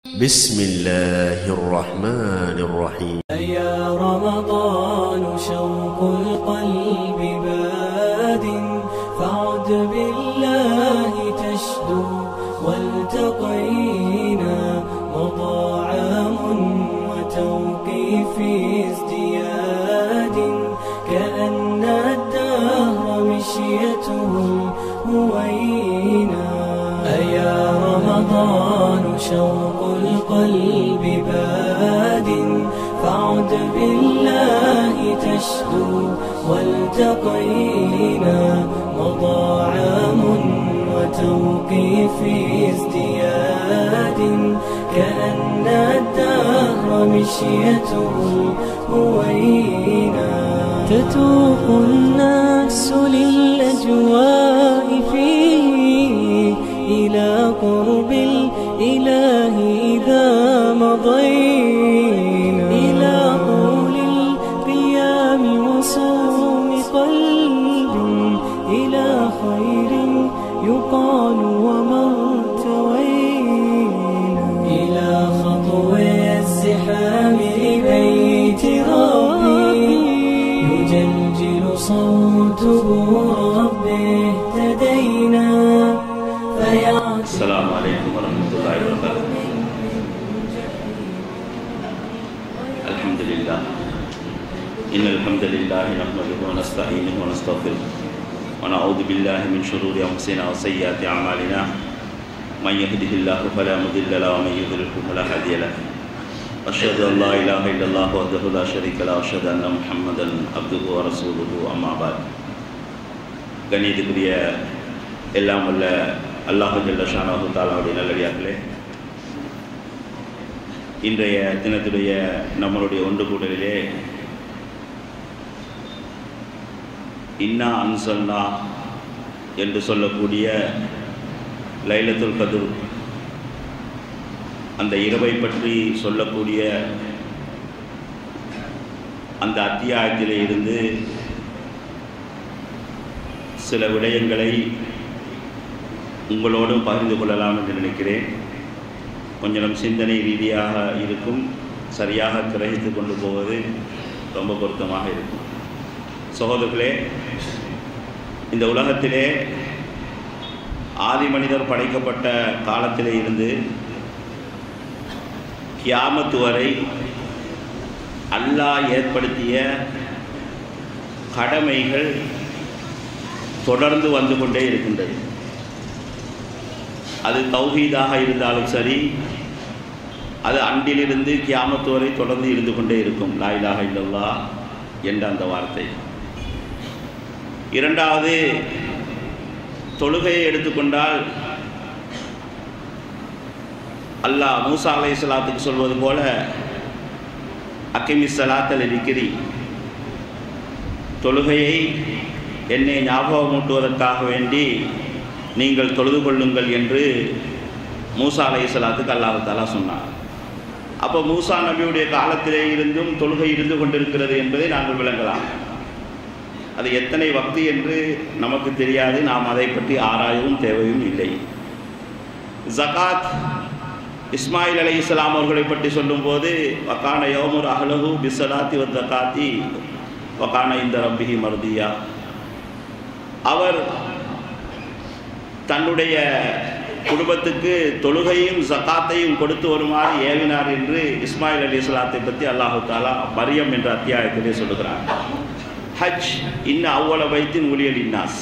بسم الله الرحمن الرحيم يا رمضان شوق القلب باد فعد بالله تشدو والتقينا مضى عام وتوقيف ازدياد كأن الدهر مشيته هوينا أيا رمضان شوق القلب باد فعد بالله تشدو والتقينا مضى عام وتوقيف ازدياد كأن الدهر مشيته هوينا تتوق الناس للأجواء فيه إلى قرب الإله إذا مضينا إلى طول القيام وصوم قلب إلى خير يقال وما ارتوينا إلى خطو الزحام لبيت ربي يجلجل صوته ربي اهتدينا فيعتني السلام عليكم ورحمة الله وبركاته الحمد لله إن الحمد لله نحمده ونستعينه ونستغفره ونعوذ بالله من شرور أنفسنا وسيئات أعمالنا من يهده الله فلا مضل له ومن يضلل فلا هادي له أشهد أن لا إله إلا الله وحده لا شريك له وأشهد أن محمدا عبده ورسوله أما بعد கணியத்துக்குரிய எல்லாம் வல்ல அல்லாஹு ஜல்ல ஷானாஹு தாலாவுடைய நல்லடியார்களே இன்றைய தினத்துடைய நம்மளுடைய ஒன்று கூடலிலே இன்னா அன்சல்லா என்று சொல்லக்கூடிய லைலத்துல் கதுர் அந்த இரவை பற்றி சொல்லக்கூடிய அந்த அத்தியாயத்திலே இருந்து சில விடயங்களை உங்களோடு பகிர்ந்து கொள்ளலாம் என்று நினைக்கிறேன் கொஞ்சம் சிந்தனை ரீதியாக இருக்கும் சரியாக கிரகித்து கொண்டு போவது ரொம்ப பொருத்தமாக இருக்கும் சகோதரர்களே இந்த உலகத்திலே ஆதி மனிதர் படைக்கப்பட்ட காலத்திலே இருந்து கியாமத்து வரை அல்லாஹ் ஏற்படுத்திய கடமைகள் தொடர்ந்து வந்து கொண்டே இருக்கின்றது அது தௌஹீதாக இருந்தாலும் சரி அது அன்றிலிருந்து கியாமத்து வரை தொடர்ந்து இருந்து கொண்டே இருக்கும் லாயிலாக இல்லல்லா என்ற அந்த வார்த்தை இரண்டாவது தொழுகையை எடுத்துக்கொண்டால் அல்லாஹ் மூசா அலை சலாத்துக்கு சொல்வது போல அக்கிமி சலாத்தல் இருக்கிறி தொழுகையை என்னை ஞாபகமூட்டுவதற்காக வேண்டி நீங்கள் தொழுது கொள்ளுங்கள் என்று மூசா அலை சலாத்துக்கு அல்லாஹு தாலா சொன்னார் அப்போ மூசா நபியுடைய காலத்திலே இருந்தும் தொழுகை இருந்து கொண்டிருக்கிறது என்பதை நாங்கள் விளங்கலாம் அது எத்தனை வக்தி என்று நமக்கு தெரியாது நாம் அதை பற்றி ஆராயவும் தேவையும் இல்லை ஜகாத் இஸ்மாயில் அலை இஸ்லாம் அவர்களை பற்றி சொல்லும்போது வக்கான யோமுர் அஹ்லஹு பிசலாத்தி வ ஜகாத்தி வக்கான இந்த ரப்பிஹி மருதியா அவர் தன்னுடைய குடும்பத்துக்கு தொழுகையும் ஜக்காத்தையும் கொடுத்து வருமாறு ஏவினார் என்று இஸ்மாயில் அலி இஸ்லாத்தை பற்றி அல்லாஹு தாலா மரியம் என்ற அத்தியாயத்திலே சொல்லுகிறார் ஹஜ் இன்ன அவ்வள வைத்தின் ஊழியல் இன்னாஸ்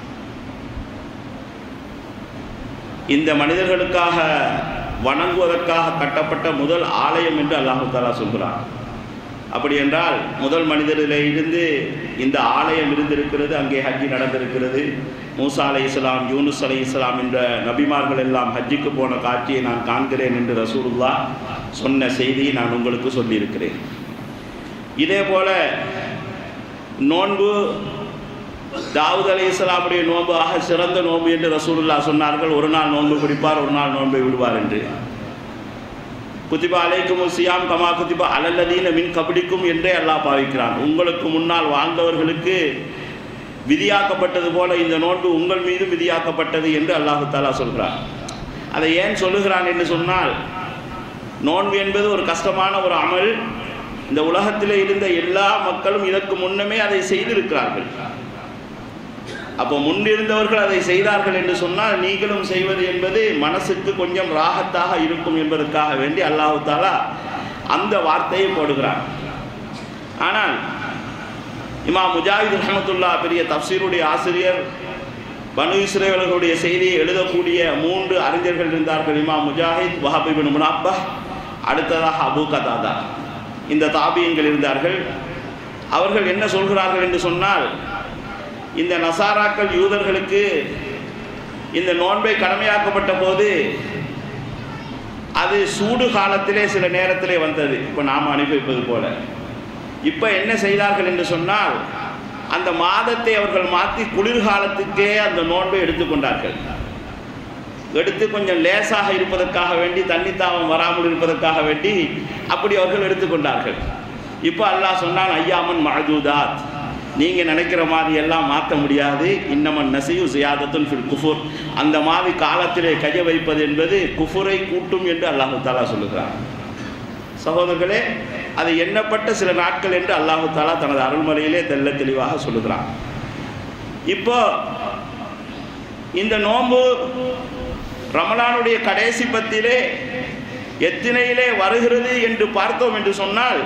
இந்த மனிதர்களுக்காக வணங்குவதற்காக கட்டப்பட்ட முதல் ஆலயம் என்று அல்லாஹு தாலா சொல்கிறார் அப்படி என்றால் முதல் மனிதரில் இருந்து இந்த ஆலயம் இருந்திருக்கிறது அங்கே ஹஜ்ஜி நடந்திருக்கிறது மூசா அலை இஸ்லாம் யூனுஸ் அலை இஸ்லாம் என்ற நபிமார்கள் எல்லாம் ஹஜ்ஜிக்கு போன காட்சியை நான் காண்கிறேன் என்று ரசூலுல்லா சொன்ன செய்தியை நான் உங்களுக்கு சொல்லியிருக்கிறேன் இதே போல நோன்பு தாவூத் அலி இஸ்லாமுடைய நோன்பு ஆக சிறந்த நோன்பு என்று ரசூலுல்லா சொன்னார்கள் ஒரு நாள் நோன்பு பிடிப்பார் ஒரு நாள் நோன்பை விடுவார் என்று குதிபா அலைக்கும் சியாம் கமா குதிபா அலல்லதீன மின் கபடிக்கும் என்றே அல்லாஹ் பாவிக்கிறான் உங்களுக்கு முன்னால் வாழ்ந்தவர்களுக்கு விதியாக்கப்பட்டது போல இந்த நோன்பு உங்கள் மீதும் விதியாக்கப்பட்டது என்று அல்லாஹு தாலா சொல்கிறார் அதை ஏன் சொல்லுகிறான் என்று சொன்னால் நோன்பு என்பது ஒரு கஷ்டமான ஒரு அமல் இந்த உலகத்தில் இருந்த எல்லா மக்களும் இதற்கு முன்னமே அதை செய்திருக்கிறார்கள் அப்போ முன்னிருந்தவர்கள் அதை செய்தார்கள் என்று சொன்னால் நீங்களும் செய்வது என்பது மனசுக்கு கொஞ்சம் ராகத்தாக இருக்கும் என்பதற்காக வேண்டி அல்லாஹு தாலா அந்த வார்த்தையை போடுகிறார் ஆனால் இமாம் முஜாஹித் ரஹமத்துல்லா பெரிய தப்சீருடைய ஆசிரியர் பனு இஸ்ரேலர்களுடைய செய்தியை எழுதக்கூடிய மூன்று அறிஞர்கள் இருந்தார்கள் இமாம் முஜாஹித் வஹபிபின் முனாப்பா அடுத்ததாக அபு கதாதா இந்த தாபியங்கள் இருந்தார்கள் அவர்கள் என்ன சொல்கிறார்கள் என்று சொன்னால் இந்த நசாராக்கள் யூதர்களுக்கு இந்த நோன்பை கடமையாக்கப்பட்ட போது அது சூடு காலத்திலே சில நேரத்திலே வந்தது இப்போ நாம் அனுபவிப்பது போல இப்போ என்ன செய்தார்கள் என்று சொன்னால் அந்த மாதத்தை அவர்கள் மாற்றி குளிர்காலத்துக்கே அந்த நோன்பை எடுத்துக்கொண்டார்கள் எடுத்து கொஞ்சம் லேசாக இருப்பதற்காக வேண்டி தண்ணி தாவம் வராமல் இருப்பதற்காக வேண்டி அப்படி அவர்கள் எடுத்துக்கொண்டார்கள் இப்போ அல்லாஹ் சொன்னான் ஐயாமன் மழஜூதாத் நீங்கள் நினைக்கிற மாதிரி எல்லாம் மாற்ற முடியாது இன்னமன் நசியு சியாதத்துன் ஃபில் குஃபுர் அந்த மாதிரி காலத்திலே கைய வைப்பது என்பது குஃபுரை கூட்டும் என்று அல்லாஹு தாலா சொல்லுகிறார் சகோதரர்களே அது எண்ணப்பட்ட சில நாட்கள் என்று அல்லாஹு தாலா தனது அருள்மறையிலே தெல்ல தெளிவாக சொல்லுகிறான் இப்போ இந்த நோன்பு ரமலானுடைய கடைசி பத்திலே எத்தனையிலே வருகிறது என்று பார்த்தோம் என்று சொன்னால்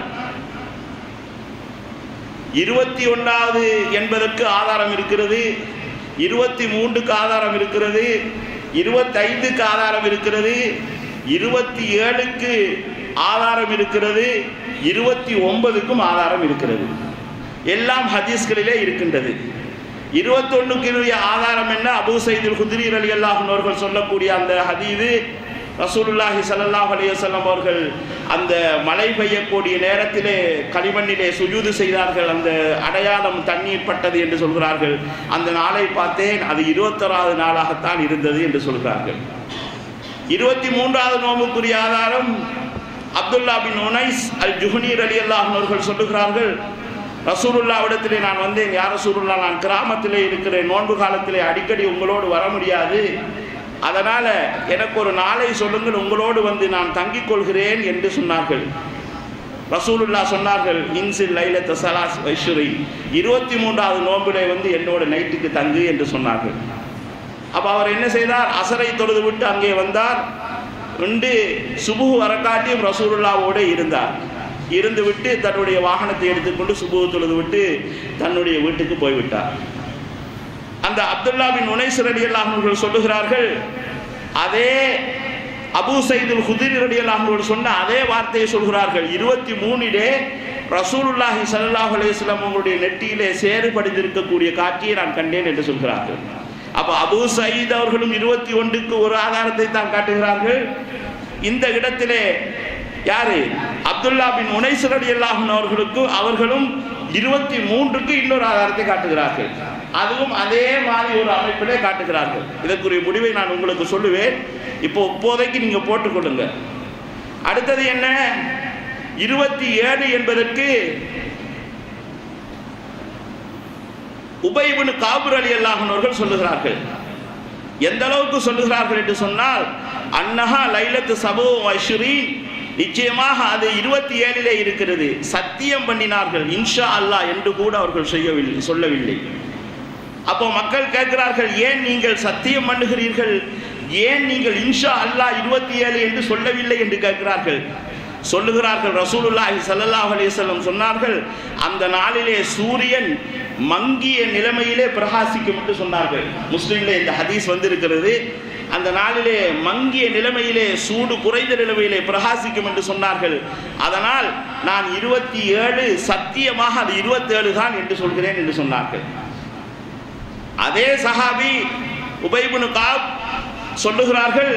இருபத்தி ஒன்றாவது என்பதற்கு ஆதாரம் இருக்கிறது இருபத்தி மூன்றுக்கு ஆதாரம் இருக்கிறது இருபத்தைந்துக்கு ஆதாரம் இருக்கிறது இருபத்தி ஏழுக்கு ஆதாரம் இருக்கிறது இருபத்தி ஒன்பதுக்கும் ஆதாரம் இருக்கிறது எல்லாம் ஹதீஸ்களிலே இருக்கின்றது இருபத்தொன்னுக்கு ஆதாரம் என்ன அபு சைதுல் குதிரீர் அலி அல்லாஹர்கள் சொல்லக்கூடிய அந்த ஹதீது ரசூலுல்லாஹி ஸல்லல்லாஹு அலைஹி வஸல்லம் அவர்கள் அந்த மழை பெய்யக்கூடிய நேரத்திலே களிமண்ணிலே சுஜூது செய்தார்கள் அந்த அடையாளம் தண்ணீர் பட்டது என்று சொல்கிறார்கள் அந்த நாளை பார்த்தேன் அது இருபத்தொராவது நாளாகத்தான் இருந்தது என்று சொல்கிறார்கள் இருபத்தி மூன்றாவது நோம்புக்குரிய ஆதாரம் அப்துல்லா பின் உனைஸ் அல் ஜுஹனீர் அலி அல்லாஹர்கள் சொல்லுகிறார்கள் ரசூலுல்லாவிடத்திலே நான் வந்தேன் யார் ரசூலுல்லா நான் கிராமத்திலே இருக்கிறேன் நோன்பு காலத்திலே அடிக்கடி உங்களோடு வர முடியாது அதனால் எனக்கு ஒரு நாளை சொல்லுங்கள் உங்களோடு வந்து நான் தங்கிக் கொள்கிறேன் என்று சொன்னார்கள் ரசூலுல்லா சொன்னார்கள் இன்சில் லைலத்த சலாஸ் வைஷுரி இருபத்தி மூன்றாவது நோம்பிலே வந்து என்னோட நைட்டுக்கு தங்கு என்று சொன்னார்கள் அப்போ அவர் என்ன செய்தார் அசரை தொழுது விட்டு அங்கே வந்தார் உண்டு சுபுகு வரக்காட்டியும் ரசூலுல்லாவோடு இருந்தார் இருந்து விட்டு தன்னுடைய வாகனத்தை எடுத்துக்கொண்டு சுபுகு தொழுது விட்டு தன்னுடைய வீட்டுக்கு போய்விட்டார் அந்த அப்துல்லா பின் உனைசர் அலி அல்லாஹர்கள் சொல்லுகிறார்கள் அதே அபு சைதுல் ஹுதிர் அலி அல்லாஹர்கள் சொன்ன அதே வார்த்தையை சொல்கிறார்கள் இருபத்தி மூணிலே ரசூலுல்லாஹி சல்லாஹ் அலையம் உங்களுடைய நெட்டியிலே சேறு படிந்திருக்கக்கூடிய காட்சியை நான் கண்டேன் என்று சொல்கிறார்கள் அப்போ அபு சயீத் அவர்களும் இருபத்தி ஒன்றுக்கு ஒரு ஆதாரத்தை தான் காட்டுகிறார்கள் இந்த இடத்திலே யாரு அப்துல்லா பின் உனைசர் அலி அல்லாஹன் அவர்களுக்கும் அவர்களும் இருபத்தி மூன்றுக்கு இன்னொரு ஆதாரத்தை காட்டுகிறார்கள் அதுவும் அதே மாதிரி ஒரு அமைப்பிலே காட்டுகிறார்கள் இதற்குரிய முடிவை நான் உங்களுக்கு சொல்லுவேன் இப்போ இப்போதைக்கு நீங்க போட்டுக்கொள்ளுங்க அடுத்தது என்ன இருபத்தி ஏழு என்பதற்கு உபைபுன் காபூர் அலி அல்லாஹர்கள் சொல்லுகிறார்கள் எந்த அளவுக்கு சொல்லுகிறார்கள் என்று சொன்னால் அன்னஹா லைலத்து சபோ ஐஷுரி நிச்சயமாக அது இருபத்தி ஏழிலே இருக்கிறது சத்தியம் பண்ணினார்கள் இன்ஷா அல்லாஹ் என்று கூட அவர்கள் செய்யவில்லை சொல்லவில்லை அப்போ மக்கள் கேட்கிறார்கள் ஏன் நீங்கள் சத்தியம் பண்ணுகிறீர்கள் ஏன் நீங்கள் இன்ஷா அல்லாஹ் இருபத்தி ஏழு என்று சொல்லவில்லை என்று கேட்கிறார்கள் சொல்லுகிறார்கள் ரசூலுல்லாஹி ஸல்லல்லாஹு அலைஹி வஸல்லம் சொன்னார்கள் அந்த நாளிலே சூரியன் மங்கிய நிலைமையிலே பிரகாசிக்கும் என்று சொன்னார்கள் முஸ்லிம்ல இந்த ஹதீஸ் வந்திருக்கிறது அந்த நாளிலே மங்கிய நிலைமையிலே சூடு குறைந்த நிலைமையிலே பிரகாசிக்கும் என்று சொன்னார்கள் அதனால் நான் இருபத்தி ஏழு சத்தியமாக அது இருபத்தேழு தான் என்று சொல்கிறேன் என்று சொன்னார்கள் அதே சஹாபி உபைபுனு காப் சொல்லுகிறார்கள்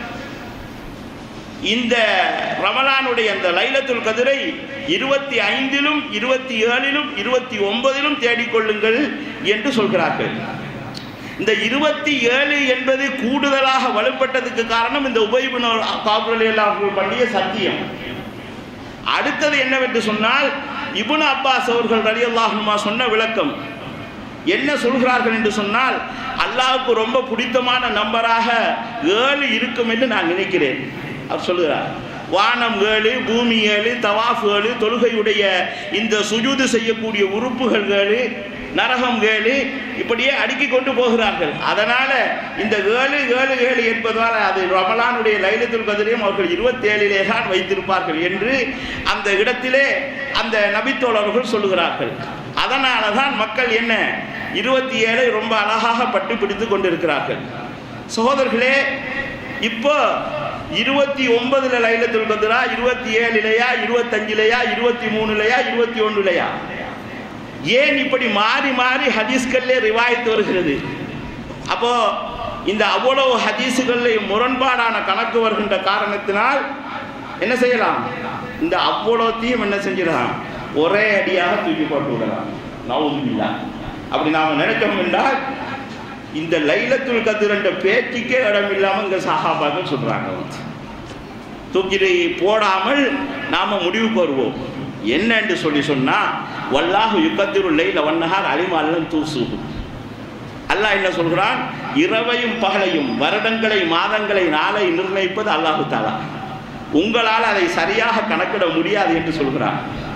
இந்த ரமலானுடைய அந்த லைலத்துல் கதிரை இருபத்தி ஐந்திலும் இருபத்தி ஏழிலும் இருபத்தி ஒன்பதிலும் தேடிக்கொள்ளுங்கள் என்று சொல்கிறார்கள் இந்த இருபத்தி ஏழு என்பது கூடுதலாக வலுப்பட்டதுக்கு காரணம் இந்த உபயபுன காப்புரல் பண்ணிய சத்தியம் அடுத்தது என்னவென்று சொன்னால் இபுன் அப்பாஸ் அவர்கள் ரலி அல்லாஹுமா சொன்ன விளக்கம் என்ன சொல்கிறார்கள் என்று சொன்னால் அல்லாவுக்கு ரொம்ப பிடித்தமான நம்பராக ஏழு இருக்கும் என்று நான் நினைக்கிறேன் அவர் சொல்லுகிறார் வானம் ஏழு பூமி ஏழு தவாஃப் ஏழு தொழுகையுடைய இந்த சுஜூது செய்யக்கூடிய உறுப்புகள் ஏழு நரகம் ஏழு இப்படியே அடுக்கி கொண்டு போகிறார்கள் அதனால இந்த ஏழு ஏழு ஏழு என்பதால் அது ரமலானுடைய லைலத்துல் கதிரையும் அவர்கள் இருபத்தேழிலே தான் வைத்திருப்பார்கள் என்று அந்த இடத்திலே அந்த நபித்தோழர்கள் சொல்லுகிறார்கள் அதனால தான் மக்கள் என்ன இருபத்தி ஏழை ரொம்ப அழகாக பட்டு பிடித்து கொண்டிருக்கிறார்கள் சகோதரர்களே இப்போ இருபத்தி ஒன்பதுல லைலத்துல் கதிரா இருபத்தி ஏழுலையா இருபத்தஞ்சிலையா இருபத்தி மூணுலையா இருபத்தி ஒன்றுலையா ஏன் இப்படி மாறி மாறி ஹதீஸ்கள்லே ரிவாயத்து வருகிறது அப்போ இந்த அவ்வளவு ஹதீஸுகளில் முரண்பாடான கணக்கு வருகின்ற காரணத்தினால் என்ன செய்யலாம் இந்த அவ்வளோத்தையும் என்ன செஞ்சிடலாம் ஒரே அடியாக தூக்கி போட்டு விடலாம் நவுதுபில்லா அப்படி நாம் நினைச்சோம் என்றால் இந்த லைலத்துல் கதிர் என்ற பேச்சுக்கே இடம் இல்லாமல் இங்கே சஹாபாக்கள் சொல்றாங்க வந்து தூக்கி போடாமல் நாம முடிவுக்கு வருவோம் என்னன்னு சொல்லி சொன்னா வல்லாஹு யுக்கத்திரு லைல வண்ணஹார் அலிமாலம் தூசு அல்லாஹ் என்ன சொல்கிறான் இரவையும் பகலையும் வருடங்களை மாதங்களை நாளை நிர்ணயிப்பது அல்லாஹு தாலா உங்களால் அதை சரியாக கணக்கிட முடியாது என்று சொல்கிறான்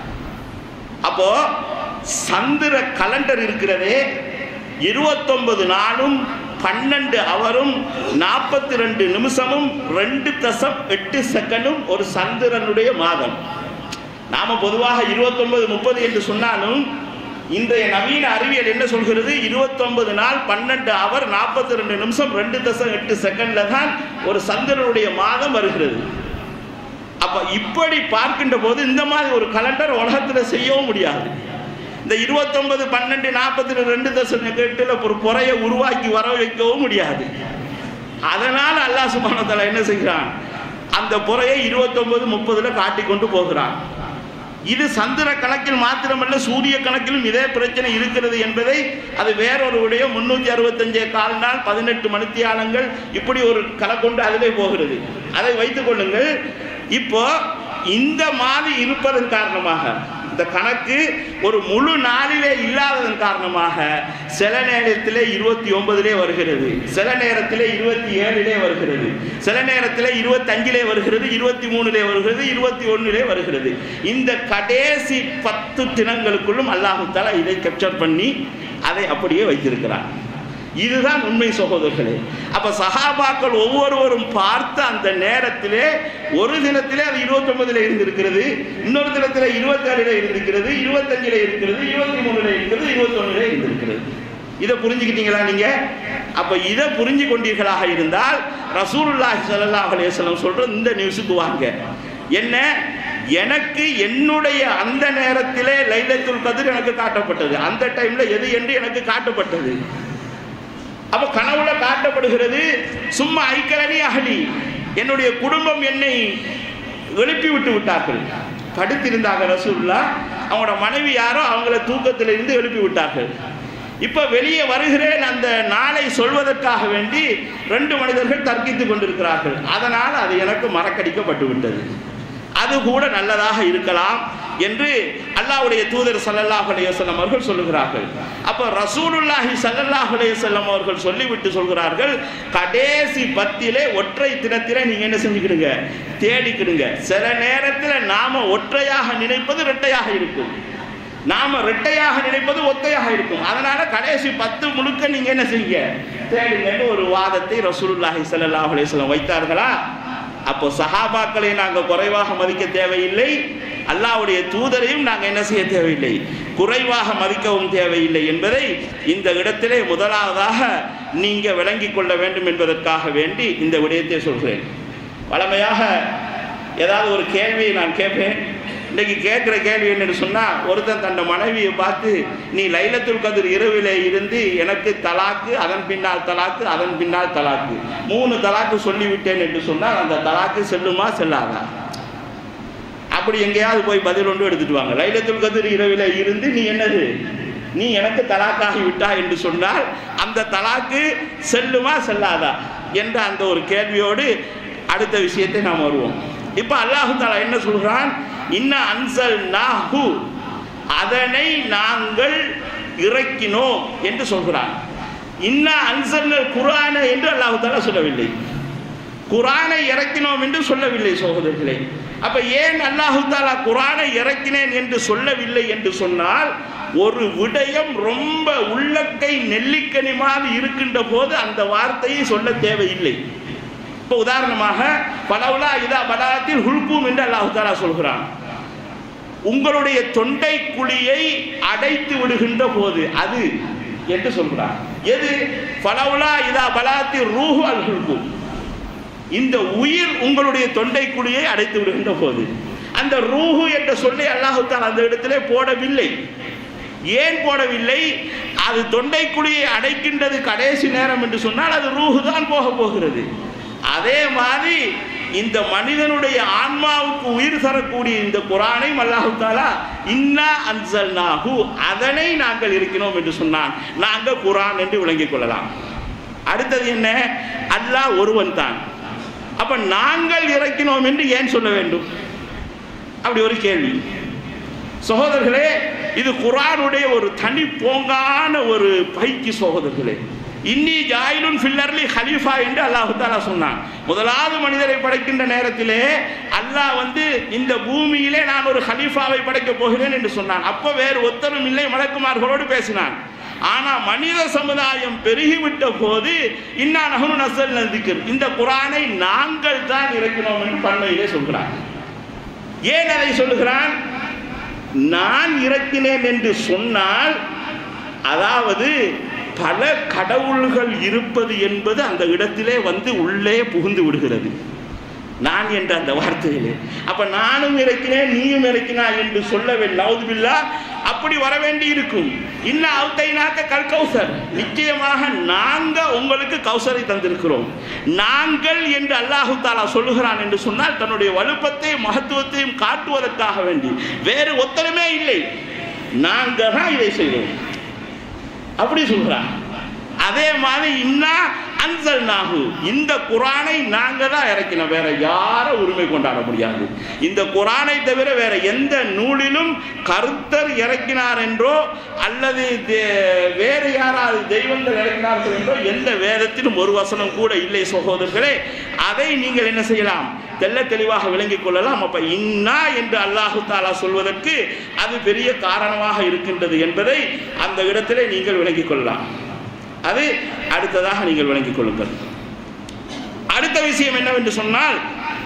அப்போ சந்திர கலண்டர் இருக்கிறதே இருபத்தொன்பது நாளும் பன்னெண்டு அவரும் நாற்பத்தி ரெண்டு நிமிஷமும் ரெண்டு தசம் எட்டு செகண்டும் ஒரு சந்திரனுடைய மாதம் நாம பொதுவாக இருபத்தொன்பது முப்பது என்று சொன்னாலும் இன்றைய நவீன அறிவியல் என்ன சொல்கிறது இருபத்தொன்பது நாள் பன்னெண்டு அவர் நாற்பத்தி ரெண்டு நிமிஷம் ரெண்டு தசம் எட்டு செகண்ட்ல தான் ஒரு சந்திரனுடைய மாதம் வருகிறது அப்ப இப்படி பார்க்கின்ற போது இந்த மாதிரி ஒரு கலண்டர் உலகத்துல செய்யவும் முடியாது இந்த இருபத்தொன்பது பன்னெண்டு நாற்பத்தி ரெண்டு தசம் எட்டுல ஒரு புறையை உருவாக்கி வர வைக்கவும் முடியாது அதனால் அல்லாஹ் சுபானத்தால என்ன செய்கிறான் அந்த புறையை இருபத்தொன்பது முப்பதுல காட்டி கொண்டு போகிறான் இது சந்திர கணக்கில் மாத்திரமல்ல சூரிய கணக்கிலும் இதே பிரச்சனை இருக்கிறது என்பதை அது வேறொரு விடயம் முன்னூத்தி அறுபத்தஞ்சே கால் நாள் பதினெட்டு மணித்தியாலங்கள் இப்படி ஒரு கணக்கொண்டு அதிலே போகிறது அதை வைத்துக் கொள்ளுங்கள் இப்போ இந்த மாதிரி இருப்பதன் காரணமாக இந்த கணக்கு ஒரு முழு நாளிலே இல்லாததன் காரணமாக சில நேரத்திலே இருபத்தி ஒன்பதிலே வருகிறது சில நேரத்திலே இருபத்தி ஏழிலே வருகிறது சில நேரத்திலே இருபத்தஞ்சிலே வருகிறது இருபத்தி மூணுலே வருகிறது இருபத்தி ஒன்றிலே வருகிறது இந்த கடைசி பத்து தினங்களுக்குள்ளும் அல்லாஹு தஆலா இதை கேப்சர் பண்ணி அதை அப்படியே வைத்திருக்கிறார் இதுதான் உண்மை சகோதரர்களே அப்ப சஹாபாக்கள் ஒவ்வொருவரும் பார்த்த அந்த நேரத்திலே ஒரு தினத்திலே அது இருபத்தொன்பதுல இருந்திருக்கிறது இன்னொரு தினத்திலே இருபத்தேழுல இருந்திருக்கிறது இருபத்தஞ்சுல இருக்கிறது இருபத்தி மூணுல இருக்கிறது இருபத்தொன்னுல இருந்திருக்கிறது இதை புரிஞ்சுக்கிட்டீங்களா நீங்க அப்ப இதை புரிஞ்சு கொண்டீர்களாக இருந்தால் ரசூலுல்லாஹி ஸல்லல்லாஹு அலைஹி வஸல்லம் சொல்ற இந்த நியூஸுக்கு வாங்க என்ன எனக்கு என்னுடைய அந்த நேரத்திலே லைலத்துல் கதிர் எனக்கு காட்டப்பட்டது அந்த டைம்ல எது என்று எனக்கு காட்டப்பட்டது அப்ப கனவுல காட்டப்படுகிறது சும்மா ஐக்கலனி அகலி என்னுடைய குடும்பம் என்னை எழுப்பி விட்டு விட்டார்கள் படுத்திருந்தாங்க ரசூல்லா அவங்களோட மனைவி யாரோ அவங்கள தூக்கத்தில் இருந்து எழுப்பி விட்டார்கள் இப்ப வெளியே வருகிறேன் அந்த நாளை சொல்வதற்காக வேண்டி ரெண்டு மனிதர்கள் தர்க்கித்துக் கொண்டிருக்கிறார்கள் அதனால் அது எனக்கு மறக்கடிக்கப்பட்டு விட்டது அது கூட நல்லதாக இருக்கலாம் என்று அல்லாஹ்வுடைய தூதர் ஸல்லல்லாஹு அலைஹி வஸல்லம் அவர்கள் சொல்லுகிறார்கள் அப்ப ரசூலுல்லாஹி ஸல்லல்லாஹு அலைஹி வஸல்லம் அவர்கள் சொல்லிவிட்டு சொல்கிறார்கள் கடைசி பத்திலே ஒற்றை தினத்திலே நீங்க என்ன செஞ்சுக்கிடுங்க தேடிக்கிடுங்க சில நேரத்தில் நாம ஒற்றையாக நினைப்பது இரட்டையாக இருக்கும் நாம ரெட்டையாக நினைப்பது ஒத்தையாக இருக்கும் அதனால கடைசி பத்து முழுக்க நீங்க என்ன செய்ய தேடுங்கன்னு ஒரு வாதத்தை ரசூலுல்லாஹி ஸல்லல்லாஹு அலைஹி வஸல்லம் வைத்தார்களா அப்போ சஹாபாக்களை நாங்கள் குறைவாக மதிக்க தேவையில்லை அல்லாஹ்வுடைய தூதரையும் நாங்கள் என்ன செய்ய தேவையில்லை குறைவாக மதிக்கவும் தேவையில்லை என்பதை இந்த இடத்திலே முதலாவதாக நீங்க விளங்கிக் கொள்ள வேண்டும் என்பதற்காக வேண்டி இந்த விடயத்தை சொல்கிறேன் வழமையாக ஏதாவது ஒரு கேள்வியை நான் கேட்பேன் இன்னைக்கு கேட்குற கேள்வி என்னன்னு சொன்னால் ஒருத்தன் தன் மனைவியை பார்த்து நீ லைலத்துல் கதிர் இரவிலே இருந்து எனக்கு தலாக்கு அதன் பின்னால் தலாக்கு அதன் பின்னால் தலாக்கு மூணு தலாக்கு சொல்லிவிட்டேன் என்று சொன்னால் அந்த தலாக்கு செல்லுமா செல்லாதா அப்படி எங்கேயாவது போய் பதில் ஒன்று எடுத்துட்டு வாங்க லைலத்துல் கதிர் இரவிலே இருந்து நீ என்னது நீ எனக்கு தலாக்காகி விட்டா என்று சொன்னால் அந்த தலாக்கு செல்லுமா செல்லாதா என்ற அந்த ஒரு கேள்வியோடு அடுத்த விஷயத்தை நாம் வருவோம் இப்போ அல்லாஹு தாலா என்ன சொல்கிறான் இன்ன அன்சல் நாஹு அதனை நாங்கள் இறக்கினோம் என்று சொல்கிறான் இன்ன அன்சல் குரான என்று அல்லாஹு தாலா சொல்லவில்லை குரானை இறக்கினோம் என்று சொல்லவில்லை சகோதரர்களே அப்ப ஏன் அல்லாஹு தாலா குரானை இறக்கினேன் என்று சொல்லவில்லை என்று சொன்னால் ஒரு விடயம் ரொம்ப உள்ளக்கை நெல்லிக்கனி மாதிரி இருக்கின்ற போது அந்த வார்த்தையை சொல்ல தேவையில்லை இப்போ உதாரணமாக பலவுலா இதா பலாத்தில் ஹுல்கும் என்று அல்லாஹு தாலா சொல்கிறான் உங்களுடைய தொண்டை குழியை அடைத்து விடுகின்ற போது அது என்று சொல்கிறான் எது பலவுலா இதா பலாத்தி ரூஹு அல் ஹுல்கும் இந்த உயிர் உங்களுடைய தொண்டை குழியை அடைத்து விடுகின்ற போது அந்த ரூஹு என்ற சொல்லை அல்லாஹு தாலா அந்த இடத்திலே போடவில்லை ஏன் போடவில்லை அது தொண்டை குழியை அடைக்கின்றது கடைசி நேரம் என்று சொன்னால் அது ரூஹு தான் போக போகிறது அதே மாதிரி இந்த மனிதனுடைய ஆன்மாவுக்கு உயிர் தரக்கூடிய இந்த குரானை அல்லாஹு தாலா இன்னா அன்சல்நாஹு அதனை நாங்கள் இருக்கிறோம் என்று சொன்னான் நாங்கள் குரான் என்று விளங்கிக் கொள்ளலாம் அடுத்தது என்ன அல்லாஹ் ஒருவன் தான் அப்ப நாங்கள் இறக்கினோம் என்று ஏன் சொல்ல வேண்டும் அப்படி ஒரு கேள்வி சகோதரர்களே இது குரானுடைய ஒரு தனி போங்கான ஒரு பைக்கு சகோதரர்களே இன்னி ஜாயிலுன் ஃபில்லர்லி ஹலீஃபா என்று அல்லாஹு தாலா சொன்னான் முதலாவது மனிதரை படைக்கின்ற நேரத்திலே அல்லாஹ் வந்து இந்த பூமியிலே நான் ஒரு ஹலீஃபாவை படைக்கப் போகிறேன் என்று சொன்னான் அப்போ வேறு ஒத்தரும் இல்லை மலக்குமார்களோடு பேசினான் ஆனா மனித சமுதாயம் பெருகிவிட்ட போது இன்னா நகனு நசல் நதிக்கர் இந்த குரானை நாங்கள் தான் இறக்கினோம் என்று பண்மையிலே சொல்கிறான் ஏன் அதை சொல்லுகிறான் நான் இறக்கினேன் என்று சொன்னால் அதாவது பல கடவுள்கள் இருப்பது என்பது அந்த இடத்திலே வந்து உள்ளே புகுந்து விடுகிறது நான் என்ற அந்த வார்த்தையிலே அப்ப நானும் இறக்கினேன் நீயும் இறக்கினாய் என்று சொல்லவில்லை நவுதுபில்லா அப்படி வர வேண்டி இருக்கும் இன்னும் அவுத்தைனாக்க கல் கௌசர் நிச்சயமாக நாங்க உங்களுக்கு கௌசரை தந்திருக்கிறோம் நாங்கள் என்று அல்லாஹு தாலா சொல்லுகிறான் என்று சொன்னால் தன்னுடைய வலுப்பத்தையும் மகத்துவத்தையும் காட்டுவதற்காக வேண்டி வேறு ஒத்தருமே இல்லை நாங்க தான் இதை செய்தோம் அப்படி சொல்றான் அதே மாதிரி இன்னா அன்சல் நாகு இந்த குரானை நாங்க தான் இறக்கினோம் வேற யாரும் உரிமை கொண்டாட முடியாது இந்த குரானை தவிர வேற எந்த நூலிலும் கருத்தர் இறக்கினார் என்றோ அல்லது தே- வேறு யாராவது தெய்வங்கள் இறக்கினார்கள் என்றோ எந்த வேதத்திலும் ஒரு வசனம் கூட இல்லை சகோதரர்களே அதை நீங்கள் என்ன செய்யலாம் தெள்ள தெளிவாக விளங்கிக் கொள்ளலாம் அப்ப இன்னா என்று அல்லாஹு தாலா சொல்வதற்கு அது பெரிய காரணமாக இருக்கின்றது என்பதை அந்த இடத்திலே நீங்கள் விளங்கிக் கொள்ளலாம் அது அடுத்ததாக நீங்கள் விளங்கிக் கொள்ளுங்கள் அடுத்த விஷயம் என்னவென்று சொன்னால்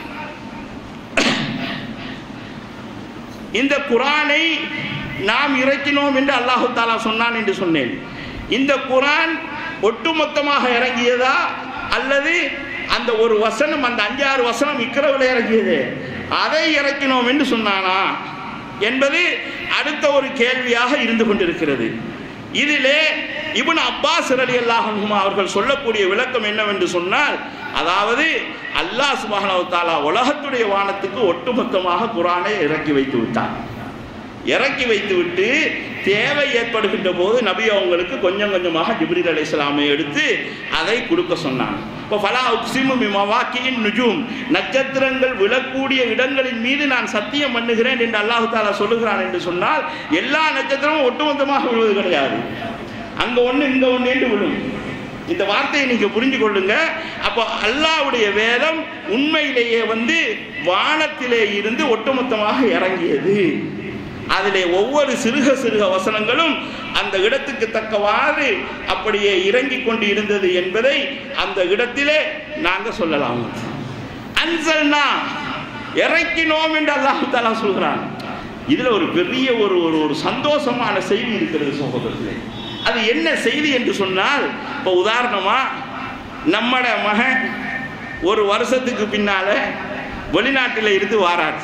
இந்த குரானை நாம் இறக்கினோம் என்று அல்லாஹு தாலா சொன்னான் என்று சொன்னேன் இந்த குரான் ஒட்டுமொத்தமாக இறங்கியதா அல்லது அந்த ஒரு வசனம் அந்த அஞ்சாறு வசனம் இக்கிறவில் இறங்கியது அதை இறக்கினோம் என்று சொன்னானா என்பது அடுத்த ஒரு கேள்வியாக இருந்து கொண்டிருக்கிறது இதிலே இப்னு அப்பாஸ் ரலியல்லாஹு அன்ஹுமா அவர்கள் சொல்லக்கூடிய விளக்கம் என்னவென்று சொன்னால் அதாவது அல்லாஹ் சுப்ஹானஹு வ தஆலா உலகத்துடைய வானத்துக்கு ஒட்டுமொத்தமாக குர்ஆனை இறக்கி வைத்து விட்டார் இறக்கி வைத்துவிட்டு தேவை ஏற்படுகின்ற போது நபி அவங்களுக்கு கொஞ்சம் கொஞ்சமாக ஜிப்ரீல் அலைஹிஸ்ஸலாமை எடுத்து அதை கொடுக்க சொன்னாங்க இப்போ ஃபலா உக்ஸிமு பிமவாக்கியின் நுஜூம் நட்சத்திரங்கள் விழக்கூடிய இடங்களின் மீது நான் சத்தியம் பண்ணுகிறேன் என்று அல்லாஹு தாலா சொல்லுகிறான் என்று சொன்னால் எல்லா நட்சத்திரமும் ஒட்டுமொத்தமாக விழுவது கிடையாது அங்க ஒண்ணு இங்க ஒண்ணு என்று விழும் இந்த வார்த்தையை நீங்க புரிஞ்சு கொள்ளுங்க அப்போ அல்லாஹ்வுடைய வேதம் உண்மையிலேயே வந்து வானத்திலே இருந்து ஒட்டுமொத்தமாக இறங்கியது அதிலே ஒவ்வொரு சிறுக சிறுக வசனங்களும் அந்த இடத்துக்கு தக்கவாறு அப்படியே இறங்கிக் கொண்டு இருந்தது என்பதை அந்த இடத்திலே நாங்க சொல்லலாம் அன்சல்னா இறக்கினோம் என்று அல்லாஹு தாலா சொல்கிறான் இதுல ஒரு பெரிய ஒரு ஒரு ஒரு சந்தோஷமான செய்தி இருக்கிறது சகோதரர்களே அது என்ன செய்தி என்று சொன்னால் இப்போ உதாரணமா நம்மட மகன் ஒரு வருஷத்துக்கு பின்னால வெளிநாட்டில் இருந்து வாரார்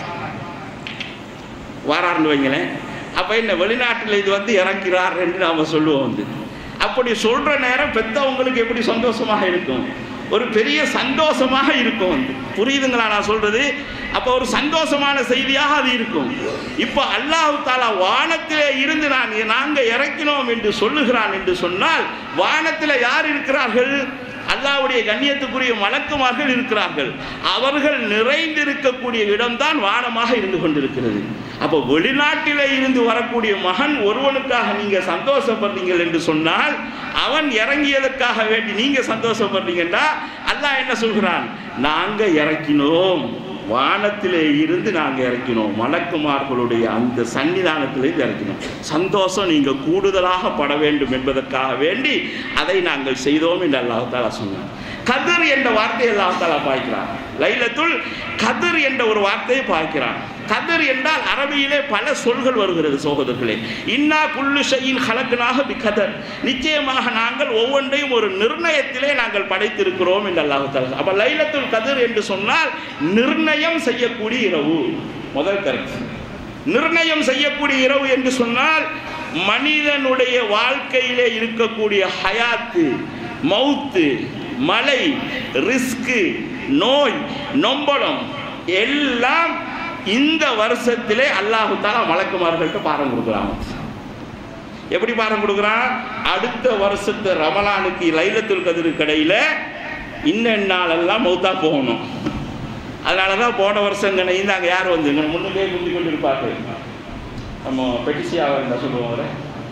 வாரார்னு வைங்களேன் அப்போ என்ன வெளிநாட்டில் இது வந்து இறக்கிறார் என்று நாம் சொல்லுவோம் வந்து அப்படி சொல்ற நேரம் பெத்தவங்களுக்கு எப்படி சந்தோஷமாக இருக்கும் ஒரு பெரிய சந்தோஷமாக இருக்கும் வந்து புரியுதுங்களா நான் சொல்றது அப்போ ஒரு சந்தோஷமான செய்தியாக அது இருக்கும் இப்போ அல்லாஹ் தாலா வானத்திலே இருந்து நான் நாங்க இறக்கினோம் என்று சொல்லுகிறான் என்று சொன்னால் வானத்தில் யார் இருக்கிறார்கள் அல்லாஹ்வுடைய கண்ணியத்துக்குரிய மலக்குமார்கள் இருக்கிறார்கள் அவர்கள் நிறைந்திருக்கக்கூடிய இடம்தான் வானமாக இருந்து கொண்டிருக்கிறது அப்போ வெளிநாட்டிலே இருந்து வரக்கூடிய மகன் ஒருவனுக்காக நீங்க சந்தோஷப்படுறீங்கள் என்று சொன்னால் அவன் இறங்கியதற்காக வேண்டி நீங்க சந்தோஷப்படுறீங்கன்னா அல்லாஹ் என்ன சொல்கிறான் நாங்க இறக்கினோம் வானத்திலே இருந்து நாங்கள் இறக்கினோம் மலக்குமார்களுடைய அந்த சன்னிதானத்திலிருந்து இறக்கினோம் சந்தோஷம் நீங்கள் கூடுதலாக பட வேண்டும் என்பதற்காக வேண்டி அதை நாங்கள் செய்தோம் என்று அல்லாஹாலா சொன்னார் கதிர் என்ற வார்த்தையை அல்லாஹாலா பாய்க்கிறான் லைலத்துல் கதிர் என்ற ஒரு வார்த்தையை பாய்க்கிறான் கதிர் என்றால் அரபியிலே பல சொல்கள் வருகிறது சகோதரர்களே இன்னா குல்லு ஷையின் ஹலக்குனாக பி கதர் நிச்சயமாக நாங்கள் ஒவ்வொன்றையும் ஒரு நிர்ணயத்திலே நாங்கள் படைத்திருக்கிறோம் என்று அல்லாஹு தாலா அப்ப லைலத்துல் கதிர் என்று சொன்னால் நிர்ணயம் செய்யக்கூடிய இரவு முதல் கருத்து நிர்ணயம் செய்யக்கூடிய இரவு என்று சொன்னால் மனிதனுடைய வாழ்க்கையிலே இருக்கக்கூடிய ஹயாத்து மவுத்து மலை ரிஸ்கு நோய் நொம்பலம் எல்லாம் இந்த வருஷத்திலே அல்லாஹு தாலா மலக்குமார்கள்ட்ட பாரம் கொடுக்குறாங்க எப்படி பாரம் கொடுக்குறான் அடுத்த வருஷத்து ரமலானுக்கு லைலத்துல் கதிர் கடையில் இன்ன நாளெல்லாம் மௌத்தா போகணும் அதனால தான் போன வருஷம் கணைந்து அங்கே யார் வந்து இங்கே முன்னுக்கே குந்தி கொண்டு இருப்பாங்க நம்ம பெட்டிசியாக இருந்தால் சொல்லுவாங்க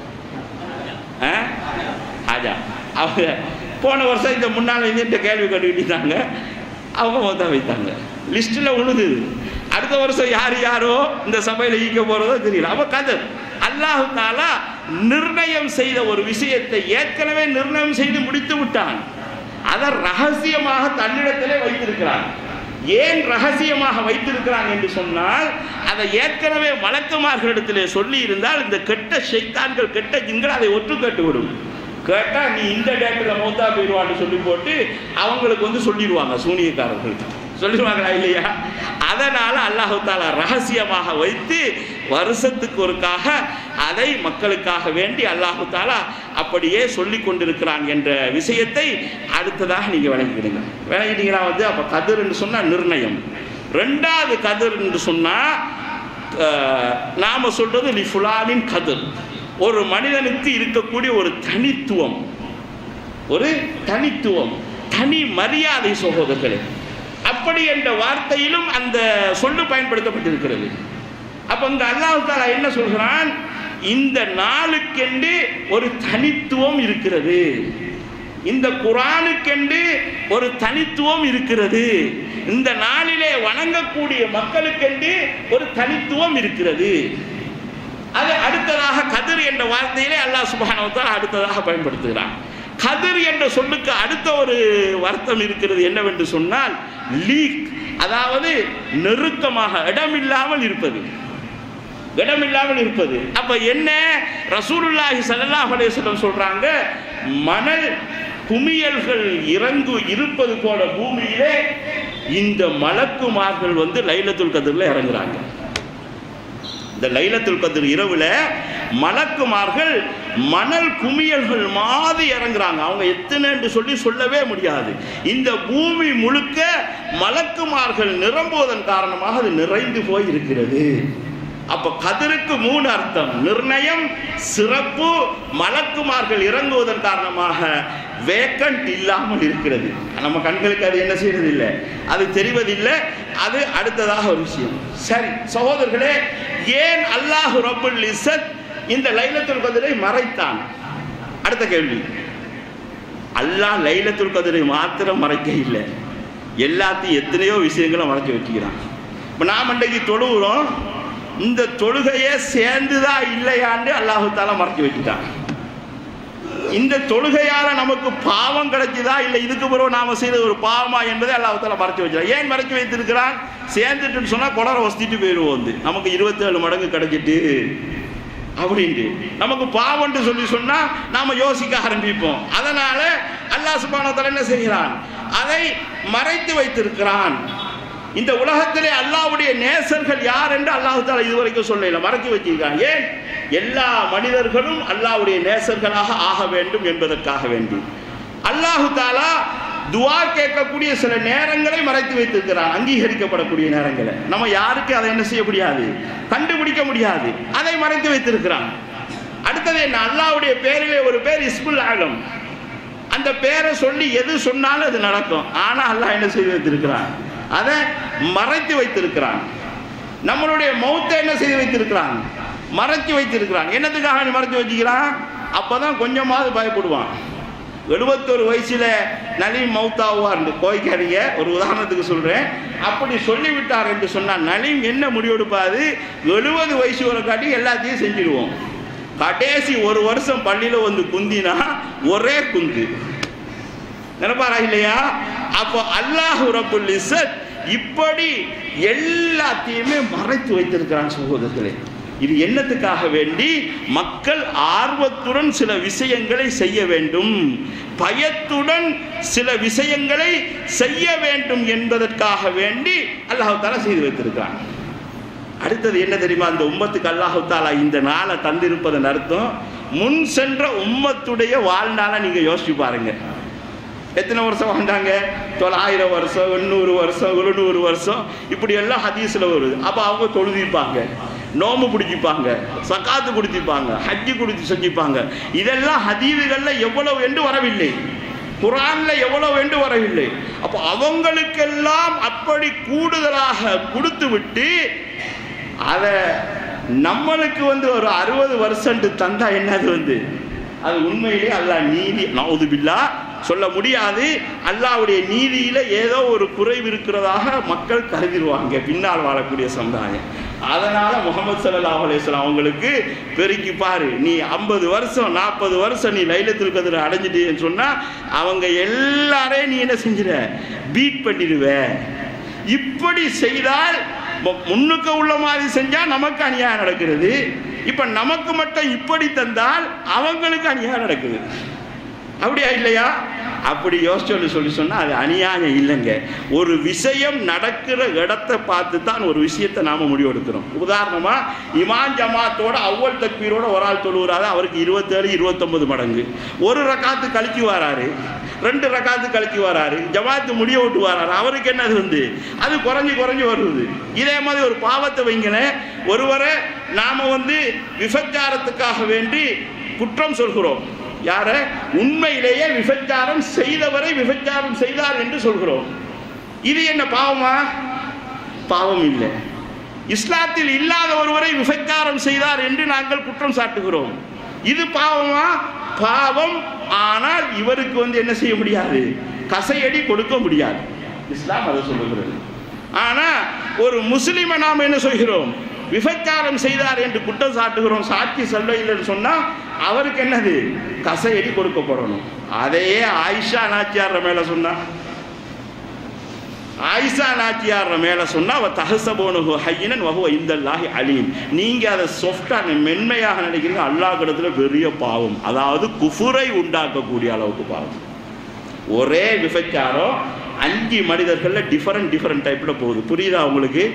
ஆ ஆஜா அவங்க போன வருஷம் இந்த முன்னால் இந்த கேள்வி கண்டுக்கிட்டாங்க அவங்க மொத்தம் வைத்தாங்க லிஸ்ட்டில் உழுது அடுத்த வருஷம் யார் யாரோ இந்த சபையில் ஈக்க போகிறதோ தெரியல அவ கதை அல்லாஹு தாலா நிர்ணயம் செய்த ஒரு விஷயத்தை ஏற்கனவே நிர்ணயம் செய்து முடித்து விட்டான் அதை ரகசியமாக தன்னிடத்திலே வைத்திருக்கிறான் ஏன் ரகசியமாக வைத்திருக்கிறான் என்று சொன்னால் அதை ஏற்கனவே வழக்கமார்களிடத்திலே சொல்லி இருந்தால் இந்த கெட்ட ஷைத்தான்கள் கெட்ட ஜின்கள் அதை ஒற்று கேட்டு விடும் கேட்டால் நீ இந்த டேட்டில் மௌத்தா போயிடுவான்னு சொல்லி போட்டு அவங்களுக்கு வந்து சொல்லிடுவாங்க சூனியக்காரர்கள் சொல்லிடுவாங்களா இல்லையா அதனால் அல்லாஹு தாலா ரகசியமாக வைத்து வருஷத்துக்கு ஒருக்காக அதை மக்களுக்காக வேண்டி அல்லாஹு தாலா அப்படியே சொல்லி கொண்டிருக்கிறான் என்ற விஷயத்தை அடுத்ததாக நீங்கள் விளங்கிக்கிடுங்க விளங்கிட்டீங்களா வந்து அப்போ கதிர் என்று சொன்னால் நிர்ணயம் ரெண்டாவது கதிர் என்று சொன்னால் நாம் சொல்கிறது லி ஃபுலானின் கதிர் ஒரு மனிதனுக்கு இருக்கக்கூடிய ஒரு தனித்துவம் ஒரு தனித்துவம் தனி மரியாதை சகோதரர்களே அப்படி என்ற வார்த்தையிலும் அந்த சொல்லு பயன்படுத்தப்பட்டிருக்கிறது அப்போ இந்த அல்லாஹ் தாலா என்ன சொல்கிறான் இந்த நாளுக்கென்று ஒரு தனித்துவம் இருக்கிறது இந்த குரானுக்கென்று ஒரு தனித்துவம் இருக்கிறது இந்த நாளிலே வணங்கக்கூடிய மக்களுக்கென்று ஒரு தனித்துவம் இருக்கிறது அது அடுத்ததாக கதிர் என்ற வார்த்தையிலே அல்லாஹ் சுபானவத்தால் அடுத்ததாக பயன்படுத்துகிறான் கதிர் என்ற சொல்லுக்கு அடுத்த ஒரு வருத்தம் இருக்கிறது என்னவென்று சொன்னால் லீக் அதாவது நெருக்கமாக இடமில்லாமல் இருப்பது இடமில்லாமல் இருப்பது அப்ப என்ன ரசூலுல்லாஹி ஸல்லல்லாஹு அலைஹி வஸல்லம் சொல்றாங்க மணல் குமியல்கள் இறங்கு இருப்பது போல பூமியிலே இந்த மலக்குமார்கள் வந்து லைலத்துல் கதிரில் இறங்குறாங்க இந்த லைலத்துல் கதிர் இரவுல மலக்குமார்கள் மணல் குமியல்கள் மாதிரி இறங்குறாங்க அவங்க எத்தனைன்னு சொல்லி சொல்லவே முடியாது இந்த பூமி முழுக்க மலக்குமார்கள் நிரம்புவதன் காரணமாக அது நிறைந்து போய் இருக்கிறது அப்ப கதிருக்கு மூணு அர்த்தம் நிர்ணயம் சிறப்பு மலக்குமார்கள் இறங்குவதன் காரணமாக வேக்கண்ட் இல்லாமல் இருக்கிறது நம்ம கண்களுக்கு அது என்ன செய்யறதில்லை அது தெரிவதில்லை அது அடுத்ததாக ஒரு விஷயம் சரி சகோதரர்களே ஏன் அல்லாஹு ரபுல் இசத் இந்த லைலத்துல் கதிரை மறைத்தான் அடுத்த கேள்வி அல்லாஹ் லைலத்துல் கதிரை மாத்திரம் மறைக்க இல்லை எல்லாத்தையும் எத்தனையோ விஷயங்களை மறைச்சு வச்சுக்கிறான் இப்போ நாம் அன்றைக்கு தொழுகிறோம் இந்த தொழுகையே சேர்ந்துதா இல்லையான்னு அல்லாஹு தாலா மறைச்சு வச்சுட்டான் இந்த தொழுகையால நமக்கு பாவம் கிடைக்குதா இல்லை இதுக்கு பிறகு நாம செய்த ஒரு பாவமா என்பதை அல்லாஹ் தாலா மறைச்சு வச்சிருக்கான் ஏன் மறைச்சு வைத்திருக்கிறான் சேர்ந்துட்டுன்னு சொன்னா குளர வசதிட்டு போயிடுவோம் வந்து நமக்கு இருபத்தேழு மடங்கு கிடைச்சிட்டு அப்படின்ட்டு நமக்கு பாவம்னு சொல்லி சொன்னா நாம யோசிக்க ஆரம்பிப்போம் அதனால அல்லாஹ் சுபானத்தால என்ன செய்கிறான் அதை மறைத்து வைத்திருக்கிறான் இந்த உலகத்திலே அல்லாஹ்வுடைய நேசர்கள் யார் என்று அல்லாஹ் தாலா இதுவரைக்கும் சொல்லல மறைத்து வச்சிருக்கான் ஏன் எல்லா மனிதர்களும் அல்லாஹ்வுடைய நேசர்களாக ஆக வேண்டும் என்பதற்காக வேண்டி அல்லாஹு தாலா துவா கேட்கக்கூடிய சில நேரங்களை மறைத்து வைத்திருக்கிறான் அங்கீகரிக்கப்படக்கூடிய நேரங்களை நம்ம யாருக்கு அதை என்ன செய்ய முடியாது கண்டுபிடிக்க முடியாது அதை மறைத்து வைத்திருக்கிறான் அடுத்தது என்ன அல்லாஹ்வுடைய பேரிலே ஒரு பேர் இஸ்முல் ஆலம் அந்த பேரை சொல்லி எது சொன்னாலும் அது நடக்கும் ஆனால் அல்லாஹ் என்ன செய்து வைத்திருக்கிறான் அதை மறைத்து வைத்திருக்கிறான் நம்மளுடைய மௌத்தை என்ன செய்து வைத்திருக்கிறான் மறைச்சு வைத்திருக்கிறான் என்னத்துக்காக நீ மறைச்சு வச்சுக்கிறான் அப்பதான் கொஞ்சமாவது பயப்படுவான் எழுபத்தொரு வயசுல நலீம் மௌத்தாவார் கோய்க்காதீங்க ஒரு உதாரணத்துக்கு சொல்றேன் அப்படி சொல்லிவிட்டார் என்று சொன்னால் நலீம் என்ன முடிவெடுப்பாது எழுபது வயசு வரை காட்டி எல்லாத்தையும் செஞ்சிடுவோம் கடைசி ஒரு வருஷம் பள்ளியில வந்து குந்தினா ஒரே குந்து நினைப்பாரா இல்லையா அப்போ அல்லாஹ் ரபுல் இஸ்ஸத் இப்படி எல்லாத்தையுமே மறைத்து வைத்திருக்கிறான் சகோதரர்களே இது என்னத்துக்காக வேண்டி மக்கள் ஆர்வத்துடன் சில விஷயங்களை செய்ய வேண்டும் பயத்துடன் சில விஷயங்களை செய்ய வேண்டும் என்பதற்காக வேண்டி அல்லாஹ் தாலா செய்து வைத்திருக்கிறான் அடுத்தது என்ன தெரியுமா அந்த உம்மத்துக்கு அல்லாஹு தாலா இந்த நாளை தந்திருப்பதன் அர்த்தம் முன் சென்ற உம்மத்துடைய வாழ்நாளை நீங்க யோசிச்சு பாருங்க எத்தனை வருஷம் வாழ்ந்தாங்க தொள்ளாயிரம் வருஷம் எண்ணூறு வருஷம் எழுநூறு வருஷம் இப்படி எல்லாம் ஹதீஸில் வருது அப்போ அவங்க தொழுதிப்பாங்க நோம்பு பிடிச்சிப்பாங்க சக்காத்து குடிச்சிப்பாங்க ஹஜ்ஜி குடிச்சு செஞ்சுப்பாங்க இதெல்லாம் ஹதீதுகளில் எவ்வளவு என்று வரவில்லை குரான்ல எவ்வளவு என்று வரவில்லை அப்போ அவங்களுக்கெல்லாம் அப்படி கூடுதலாக கொடுத்து விட்டு அதை நம்மளுக்கு வந்து ஒரு அறுபது வருஷன்ட்டு தந்தா என்னது வந்து அது உண்மையிலே அல்லாஹ் நீதி நவுதுபில்லா சொல்ல முடியாது அல்லாஹ்வுடைய நீதியில ஏதோ ஒரு குறைவு இருக்கிறதாக மக்கள் கருதிடுவாங்க பின்னால் வாழக்கூடிய சமுதாயம் அதனால முகமது சல்லல்லாஹு அலைஹி வஸல்லம் அவங்களுக்கு பெருக்கி பாரு நீ ஐம்பது வருஷம் நாற்பது வருஷம் நீ லைலத்துல் கதிர அடைஞ்சிட்டேன்னு சொன்னா அவங்க எல்லாரையும் நீ என்ன செஞ்சிட பீட் பண்ணிடுவ இப்படி செய்தால் மு- முன்னுக்கு உள்ள மாதிரி செஞ்சா நமக்கு அநியாயம் நடக்கிறது இப்ப நமக்கு மட்டும் இப்படி தந்தால் அவங்களுக்கு அநியாயம் நடக்குது அப்படியா இல்லையா அப்படி யோசிச்சு சொல்லி சொன்னா அது அநியாயம் இல்லைங்க ஒரு விஷயம் நடக்கிற இடத்தை பார்த்து தான் ஒரு விஷயத்தை நாம முடிவெடுக்கிறோம் உதாரணமா இமான் ஜமாத்தோட அவ்வல் தக்பீரோட ஒரு ஆள் தொழுகிறாரு அவருக்கு இருபத்தேழு இருபத்தொன்பது மடங்கு ஒரு ரக்காத்து கழிச்சு வராரு ரெண்டு ரக்காத்து கழிச்சு வராரு ஜமாத்து முடிய விட்டு வராரு அவருக்கு என்னது வந்து அது குறைஞ்சு குறைஞ்சு வருது இதே மாதிரி ஒரு பாவத்தை வைங்களேன் ஒருவரை நாம வந்து விபச்சாரத்துக்காக வேண்டி குற்றம் சொல்கிறோம் யார உண்மையிலேயே விபச்சாரம் செய்தவரை விபச்சாரம் செய்தார் என்று சொல்கிறோம் இது என்ன பாவமா பாவம் இல்லை இஸ்லாத்தில் இல்லாத ஒருவரை விபச்சாரம் செய்தார் என்று நாங்கள் குற்றம் சாட்டுகிறோம் இது பாவமா பாவம் ஆனால் இவருக்கு வந்து என்ன செய்ய முடியாது கசையடி கொடுக்க முடியாது இஸ்லாம் அதை சொல்லுகிறது ஆனா ஒரு முஸ்லிமை நாம் என்ன சொல்கிறோம் விபச்சாரம் செய்தார் என்று குற்றம் சாட்டுகிறோம் சாட்சி சொல்ல இல்லைன்னு சொன்னா அவருக்கு என்னது கசையடி கொடுக்கப்படணும் அதையே ஆயிஷா நாச்சியார் மேல சொன்னா ஆயிஷா நாச்சியார் மேல சொன்னா அவ தகசபோனு ஹையினன் வகுவ இந்தல்லாஹி அலீம் நீங்க அதை சொஃப்டா மென்மையாக நினைக்கிறீங்க அல்லாஹ் இடத்துல பெரிய பாவம் அதாவது குஃபுரை உண்டாக்கக்கூடிய அளவுக்கு பாவம் ஒரே விபச்சாரம் அஞ்சு மனிதர்கள்ல டிஃபரெண்ட் டிஃபரெண்ட் டைப்ல போகுது புரியுதா உங்களுக்கு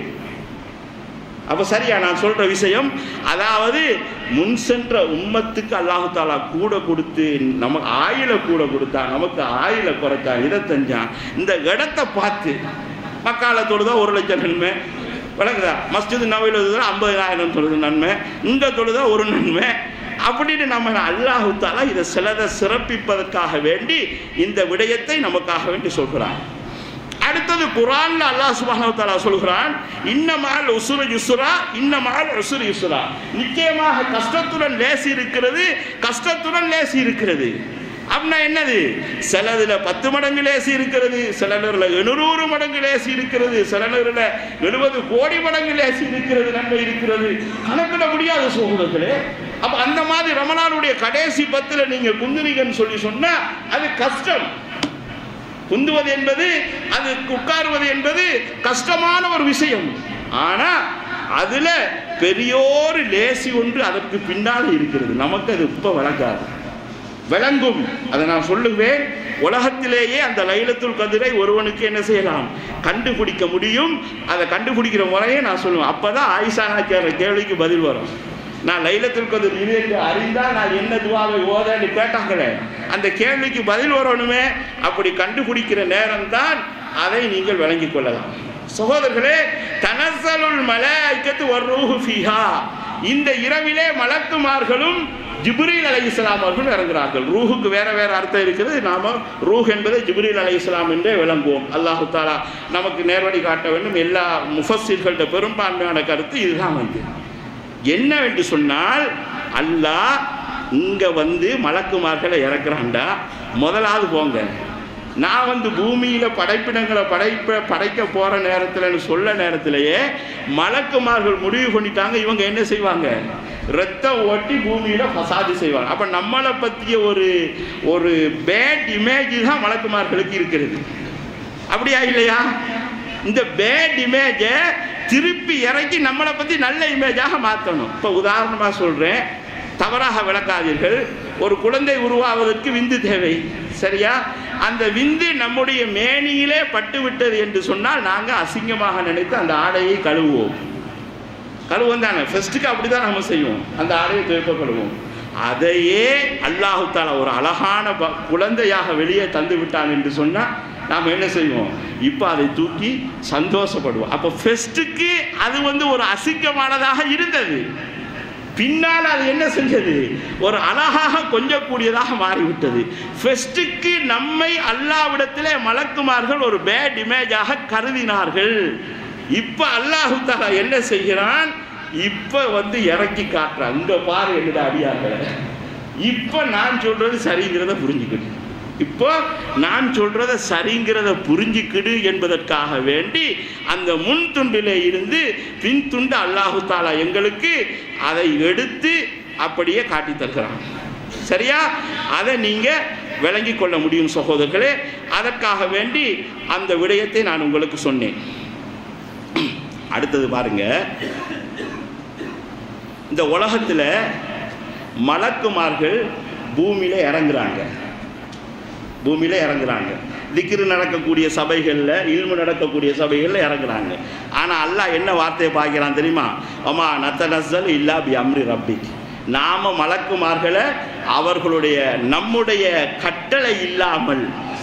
அப்ப சரியா நான் சொல்ற விஷயம் அதாவது முன் சென்ற உம்மத்துக்கு அல்லாஹு தாலா கூட கொடுத்து நமக்கு ஆயில கூட கொடுத்தா நமக்கு ஆயில குறைச்சான் இதை செஞ்சான் இந்த இடத்தை பார்த்து மக்கால தொழுதா ஒரு லட்சம் நன்மை விளங்குதா மஸ்ஜித் நவையில் தொழுதா ஐம்பதாயிரம் தொழுது நன்மை இந்த தொழுதா ஒரு நன்மை அப்படின்னு நம்ம அல்லாஹு தாலா இதை சிலதை சிறப்பிப்பதற்காக வேண்டி இந்த விடயத்தை நமக்காக வேண்டி சொல்கிறான் அடுத்தது குரான்ல அல்லாஹ் சுப்ஹானஹு வ தஆலா சொல்கிறான் இன்னமால் உஸ்ரு யுஸ்ரா இன்னமால் உஸ்ரு யுஸ்ரா நிச்சயமாக கஷ்டத்துடன் லேசி இருக்கிறது கஷ்டத்துடன் லேசி இருக்கிறது அப்படின்னா என்னது சிலதுல பத்து மடங்கு லேசி இருக்கிறது சில நேரில் எழுநூறு மடங்கு லேசி இருக்கிறது சில நேரில் எழுபது கோடி மடங்கு லேசி இருக்கிறது நன்மை இருக்கிறது கணக்கிட முடியாத சோதர்களே அப்ப அந்த மாதிரி ரமணானுடைய கடைசி பத்துல நீங்க குந்துறீங்கன்னு சொல்லி சொன்னா அது கஷ்டம் குந்துவது என்பது அது உட்காருவது என்பது கஷ்டமான ஒரு விஷயம் ஆனா அதுல பெரியோரு லேசி ஒன்று அதற்கு பின்னால் இருக்கிறது நமக்கு அது இப்ப வழங்காது விளங்கும் அதை நான் சொல்லுவேன் உலகத்திலேயே அந்த லைலத்துல் கதிரை ஒருவனுக்கு என்ன செய்யலாம் கண்டுபிடிக்க முடியும் அதை கண்டுபிடிக்கிற முறையை நான் சொல்லுவேன் அப்பதான் ஆயிஷா நாச்சியார் கேள்விக்கு பதில் வரும் நான் லைலத்துல் கதிர் இது என்று அறிந்தால் நான் என்ன துவாவை ஓதன்னு கேட்டாங்களே அந்த கேள்விக்கு பதில் வரணுமே அப்படி கண்டுபிடிக்கிற நேரம்தான் அதை நீங்கள் விளங்கிக் கொள்ளலாம் சகோதரர்களே தனசலுல் மலாய்க்கத்து வர்ரூஹு ஃபீஹா இந்த இரவிலே மலக்குமார்களும் ஜிப்ரீல் அலைஹிஸ்ஸலாம் அவர்கள் இறங்குகிறார்கள் ரூஹுக்கு வேற வேற அர்த்தம் இருக்குது நாம ரூஹ் என்பதை ஜிப்ரீல் அலைஹிஸ்ஸலாம் என்றே விளங்குவோம் அல்லாஹு தாலா நமக்கு நேர்வழி காட்ட வேண்டும் எல்லா முஃபஸ்ஸீர்கள்ட்ட பெரும்பான்மையான கருத்து இதுதான் வந்து என்னவென்று சொன்னால் அல்லாஹ் இங்க வந்து மலக்குமார்களை இறக்குறான்டா முதலாவது போங்க நான் வந்து பூமியில படைப்பிடங்களை படைப்ப படைக்க போற நேரத்துலன்னு சொல்ல நேரத்திலேயே மலக்குமார்கள் முடிவு பண்ணிட்டாங்க இவங்க என்ன செய்வாங்க ரத்தம் ஓட்டி பூமியில ஃபசாது செய்வாங்க அப்ப நம்மளை பத்திய ஒரு ஒரு பேட் இமேஜ் தான் மலக்குமார்களுக்கு இருக்கிறது அப்படியா இல்லையா இந்த பேட் இமேஜை திருப்பி இறக்கி நம்மளை பற்றி நல்ல இமேஜாக மாற்றணும் இப்போ உதாரணமாக சொல்கிறேன் தவறாக விளக்காதீர்கள் ஒரு குழந்தை உருவாவதற்கு விந்து தேவை சரியா அந்த விந்து நம்முடைய மேனியிலே பட்டு விட்டது என்று சொன்னால் நாங்கள் அசிங்கமாக நினைத்து அந்த ஆடையை கழுவுவோம் கழுவுவோம் தானே ஃபர்ஸ்ட்டுக்கு அப்படி தான் நம்ம செய்வோம் அந்த ஆடையை துவைப்ப கழுவுவோம் அதையே அல்லாஹு தாலா ஒரு அழகான ப- குழந்தையாக வெளியே தந்து விட்டான் என்று சொன்னால் நாம் என்ன செய்வோம் இப்போ அதை தூக்கி சந்தோஷப்படுவோம் அப்போ ஃபெஸ்ட்டுக்கு அது வந்து ஒரு அசிங்கமானதாக இருந்தது பின்னால் அது என்ன செஞ்சது ஒரு அழகாக கொஞ்சக்கூடியதாக மாறிவிட்டது ஃபெஸ்ட்டுக்கு நம்மை அல்லாவிடத்திலே மலக்குமார்கள் ஒரு பேட் இமேஜாக கருதினார்கள் இப்போ அல்லாஹு தாலா என்ன செய்கிறான் இப்போ வந்து இறக்கி காட்டுறான் இங்க பாரு என்னோட அடியார்களை இப்போ நான் சொல்றது சரிங்கிறத புரிஞ்சுக்கிட்டு இப்போ நான் சொல்றத சரிங்கிறத புரிஞ்சுக்கிடு என்பதற்காக வேண்டி அந்த முன் துண்டிலே இருந்து பின் துண்டு அல்லாஹு தாலா எங்களுக்கு அதை எடுத்து அப்படியே காட்டி தருகிறான் சரியா அதை நீங்க விளங்கி கொள்ள முடியும் சகோதரர்களே அதற்காக வேண்டி அந்த விடயத்தை நான் உங்களுக்கு சொன்னேன் அடுத்தது பாருங்க இந்த உலகத்தில் மலக்குமார்கள் பூமியில இறங்குறாங்க பூமியில இறங்குறாங்க திக்ரு நடக்கக்கூடிய சபைகளில் இல்மு நடக்கக்கூடிய சபைகளில் இறங்குறாங்க ஆனால் அல்லாஹ் என்ன வார்த்தையை பார்க்கிறான் தெரியுமா அம்மா நத்தனசல் இல்லா பி அம்ரி ரப்பி நாம மலக்குமார்களை அவர்களுடைய நம்முடைய கட்டளை இல்லாமல்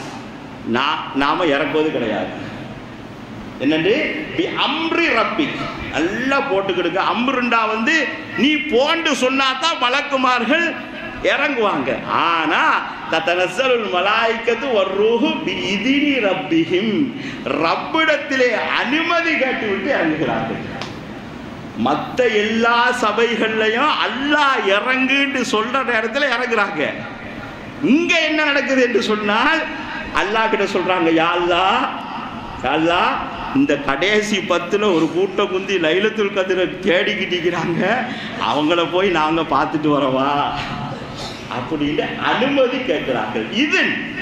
நா- நாம இறக்குவது கிடையாது என்னண்டு பி அம்ரி ரப்பி நல்லா போட்டுக்கிடுங்க அம்ருண்டா வந்து நீ போண்டு சொன்னா தான் மலக்குமார்கள் இறங்குவாங்க ஆனா தத்தனசலுல் மலாய்க்கத்து ஒரு ரூஹு பி இதினி ரப்பிஹிம் ரப்பிடத்திலே அனுமதி கேட்டு விட்டு இறங்குகிறார்கள் மற்ற எல்லா சபைகள்லையும் அல்லாஹ் இறங்குன்னு சொல்ற நேரத்தில் இறங்குறாங்க இங்க என்ன நடக்குது என்று சொன்னால் அல்லாஹ் கிட்ட சொல்றாங்க யா அல்லாஹ் யா அல்லாஹ் இந்த கடைசி பத்துல ஒரு கூட்டம் குந்தி லைலத்துல் கதிரை தேடிக்கிட்டு இருக்கிறாங்க அவங்கள போய் நாங்க பார்த்துட்டு வரவா அப்படின்னு அனுமதி கேட்கிறார்கள் இது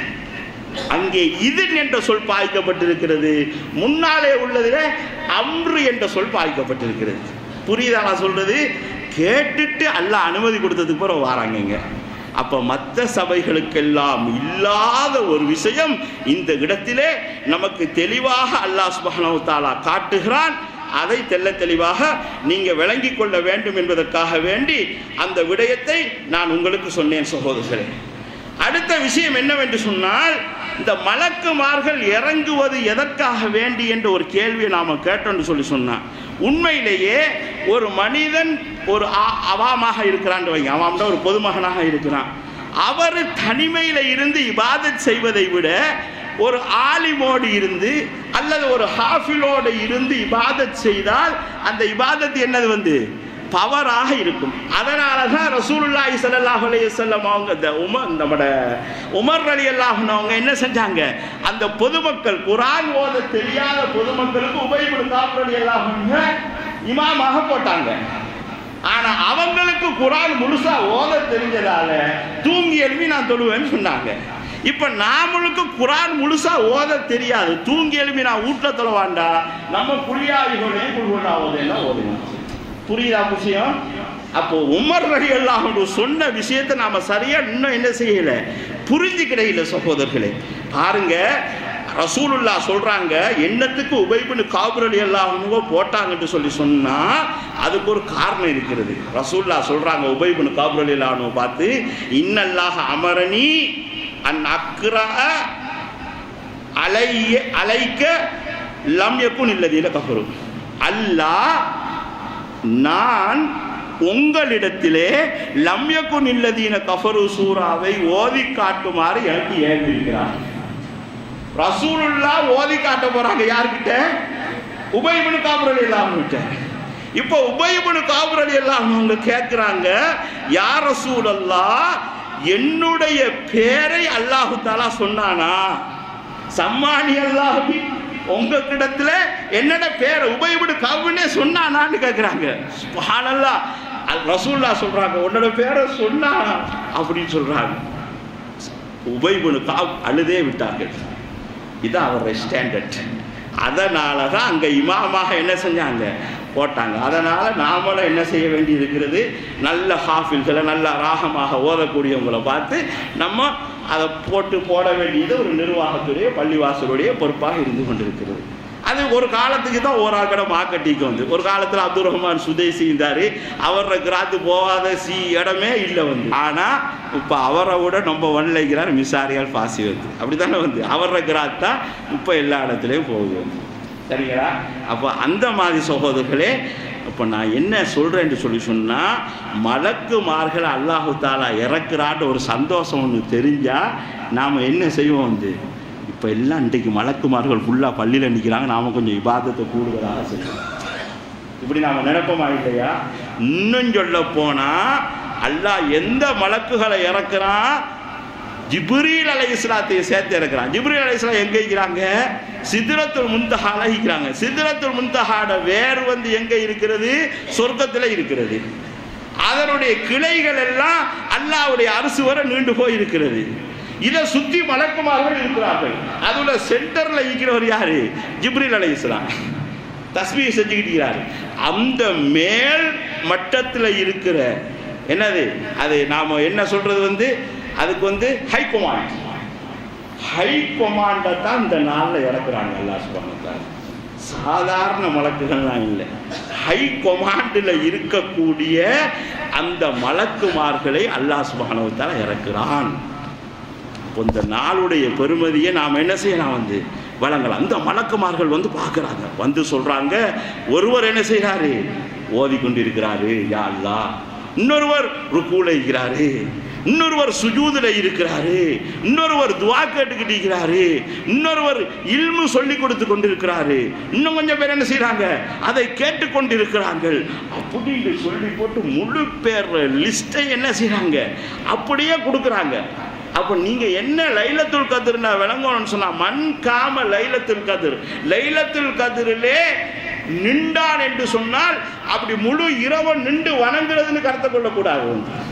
அங்கே இதன் என்ற சொல் பாய்க்கப்பட்டிருக்கிறது முன்னாலே உள்ளதில் அம்ரு என்ற சொல் பாய்க்கப்பட்டிருக்கிறது புரியுதா நான் சொல்றது கேட்டுட்டு அல்லாஹ் அனுமதி கொடுத்ததுக்கு பிறகு வாராங்கங்க அப்ப மற்ற சபைகளுக்கெல்லாம் இல்லாத ஒரு விஷயம் இந்த இடத்திலே நமக்கு தெளிவாக அல்லாஹ் சுப்ஹானஹு தஆலா காட்டுகிறான் அதை தெள்ள தெளிவாக நீங்க விளங்கிக் கொள்ள வேண்டும் என்பதற்காக வேண்டி அந்த விடயத்தை நான் உங்களுக்கு சொன்னேன் சகோதரர்களே அடுத்த விஷயம் என்னவென்று சொன்னால் இந்த மலக்குமார்கள் இறங்குவது எதற்காக வேண்டி என்ற ஒரு கேள்வியை நாம கேட்டோம்னு சொல்லி சொன்னான் உண்மையிலேயே ஒரு மனிதன் ஒரு ஆ- அவாமாக இருக்கிறான்னு வைங்க அவாம்னா ஒரு பொதுமகனாக இருக்கிறான் அவர் தனிமையில் இருந்து இபாதத் செய்வதை விட ஒரு ஆலிமோடு இருந்து அல்லது ஒரு ஹாஃபிலோடு இருந்து இபாதத் செய்தால் அந்த இபாதத் என்னது வந்து பவராக இருக்கும் அதனால தான் ரசூலுல்லாஹி ஸல்லல்லாஹு அலைஹி வஸல்லம் அவங்க இந்த உமர் நம்மட உமர் ரலியல்லாஹு அன்ஹு அவங்க என்ன செஞ்சாங்க அந்த பொதுமக்கள் குர்ஆன் ஓத தெரியாத பொதுமக்களுக்கு உபயோக காப் ரலியல்லாஹு அன்ஹு இமாமாக போட்டாங்க ஆனா அவங்களுக்கு குர்ஆன் முழுசா ஓத தெரிஞ்சதால தூங்கி எழுப்பி நான் தொழுவேன்னு சொன்னாங்க இப்ப நாமளுக்கு குர்ஆன் முழுசா ஓத தெரியாது தூங்கி எழுப்பி நான் வீட்டுல தொழவாண்டா நம்ம குழியாவிகளே குழுவா ஓதையெல்லாம் ஓதுவோம் புரியுதா விஷயம் அப்போ உமர் ரலி அல்லாஹ் சொன்ன விஷயத்தை நாம சரியா இன்னும் என்ன செய்யல புரிஞ்சுக்கிடையில சகோதரர்களே பாருங்க ரசூலுல்லா சொல்றாங்க என்னத்துக்கு உபைபுன்னு காபுர் அலி அல்லாஹ்வோ போட்டாங்கன்னு சொல்லி சொன்னா அதுக்கு ஒரு காரணம் இருக்கிறது ரசூல்லா சொல்றாங்க உபைபுன்னு காபுர் அலி அல்லாஹ்வை பார்த்து இன்னல்லாஹ் அமரணி அன் அக்ரா அலைய அலைக்க லம் யக்குன் இல்லதீன கஃபரு அல்லாஹ் நான் உங்களிடத்திலே லம்யக்குன் இல்லதீன கஃபரு சூறாவை ஓதி காட்டுமாறு எனக்கு ஏறியிருக்கிறார் ரசூலுல்லா ஓதி காட்ட போறாங்க யார்கிட்ட உபயபனு காபுரலி எல்லாம் கிட்ட இப்போ உபயபனு காபுரலி எல்லாம் அவங்க கேட்குறாங்க யார் ரசூலல்லா என்னுடைய பேரை அல்லாஹு தாலா சொன்னானா சம்மானி அல்லாஹி உங்க கிடத்துல என்னோட பேரை உபயோகிடு கவுனே சொன்னானான்னு கேட்குறாங்க சுப்ஹானல்லாஹ் அல் ரசூல்லா சொல்றாங்க உன்னோட பேரை சொன்னானா அப்படின்னு சொல்றாங்க உபைபுனு காப் அழுதே விட்டார்கள் இது அவருடைய ஸ்டாண்டர்ட் அதனால தான் அங்கே இமாமாக என்ன செஞ்சாங்க போட்டாங்க அதனால் நாமளும் என்ன செய்ய வேண்டி இருக்கிறது நல்ல ஹாஃபில்களை நல்ல ராகமாக ஓதக்கூடியவங்களை பார்த்து நம்ம அதை போட்டு போட வேண்டியது ஒரு நிர்வாகத்துடைய பள்ளிவாசலுடைய பொறுப்பாக இருந்து கொண்டிருக்கிறது அது ஒரு காலத்துக்கு தான் ஒரு ஆக்கட மாக்கட்டிக்கு வந்து ஒரு காலத்தில் அப்துல் ரஹ்மான் சுதேசி இருந்தார் அவரோட கிராத்து போகாத சி இடமே இல்லை வந்து ஆனால் இப்போ அவரை விட நம்ம ஒன்லைக்கிறார் மிசாரியால் பாசி வந்து அப்படி தானே வந்து அவரோட கிராத் தான் இப்போ எல்லா இடத்துலையும் போகுது வந்து சரிங்களா அப்போ அந்த மாதிரி சகோதரர்களே இப்போ நான் என்ன சொல்கிறேன்னு சொல்லி சொன்னால் மலக்குமார்கள் அல்லாஹு தாலா இறக்குறான்ற ஒரு சந்தோஷம் ஒன்று தெரிஞ்சால் நாம் என்ன செய்வோம் வந்து இப்போ எல்லாம் இன்றைக்கு மலக்குமார்கள் ஃபுல்லாக பள்ளியில் நிற்கிறாங்க நாம் கொஞ்சம் இபாதத்தை கூடுதலாக செய்யணும் இப்படி நாம் நினைப்போமா இல்லையா இன்னும் சொல்ல போனால் அல்லாஹ் எந்த மலக்குகளை இறக்குறான் ஜிப்ரீல் அலை இஸ்லாத்தை சேர்த்து இறக்குறான் ஜிப்ரீல் அலை இஸ்லாம் எங்கே இருக்கிறாங்க சித்திரத்துல் முந்தஹால இருக்கிறாங்க சித்திரத்துல் முந்தஹாட வேர் வந்து எங்கே இருக்கிறது சொர்க்கத்தில் இருக்கிறது அதனுடைய கிளைகள் எல்லாம் அல்லாவுடைய அரசு வரை நீண்டு போய் இருக்கிறது இதை சுத்தி மலக்குமார்கள் இருக்கிறார்கள் அதுல சென்டர்ல இருக்கிறவர் யாரு ஜிப்ரீல் அலை இஸ்லாம் தஸ்மீ செஞ்சுக்கிட்டு அந்த மேல் மட்டத்தில் இருக்கிற என்னது அது நாம் என்ன சொல்றது வந்து அதுக்கு வந்து ஹை கொமாண்ட் ஹை கொமாண்டை தான் இந்த நாளில் இறக்குறாங்க அல்லா சுபானத்தார் சாதாரண மலக்குகள்லாம் இல்லை ஹை கொமாண்டில் இருக்கக்கூடிய அந்த மலக்குமார்களை அல்லாஹ் சுபானவத்தால் இறக்குறான் இப்போ இந்த நாளுடைய பெருமதியை நாம் என்ன செய்யலாம் வந்து வழங்கலாம் அந்த மலக்குமார்கள் வந்து பார்க்குறாங்க வந்து சொல்கிறாங்க ஒருவர் என்ன செய்கிறாரு ஓதி கொண்டிருக்கிறாரு யா அல்லா இன்னொருவர் ருக்கூல இருக்கிறாரு இன்னொருவர் சுஜூதில் இருக்கிறாரு இன்னொருவர் துவா கேட்டுக்கிட்டு இருக்கிறாரு இன்னொருவர் இல்மு சொல்லி கொடுத்து கொண்டிருக்கிறாரு இன்னும் கொஞ்சம் பேர் என்ன செய்கிறாங்க அதை கேட்டு கொண்டிருக்கிறார்கள் அப்படின்னு சொல்லி போட்டு முழு பேர் லிஸ்ட்டை என்ன செய்கிறாங்க அப்படியே கொடுக்குறாங்க அப்போ நீங்கள் என்ன லைலத்துல் கதிர்னா விளங்கணும்னு சொன்னால் மண் காம லைலத்துல் கதிர் லைலத்துல் கதிரிலே நின்றான் என்று சொன்னால் அப்படி முழு இரவன் நின்று வணங்குறதுன்னு கருத்தை கொள்ளக்கூடாது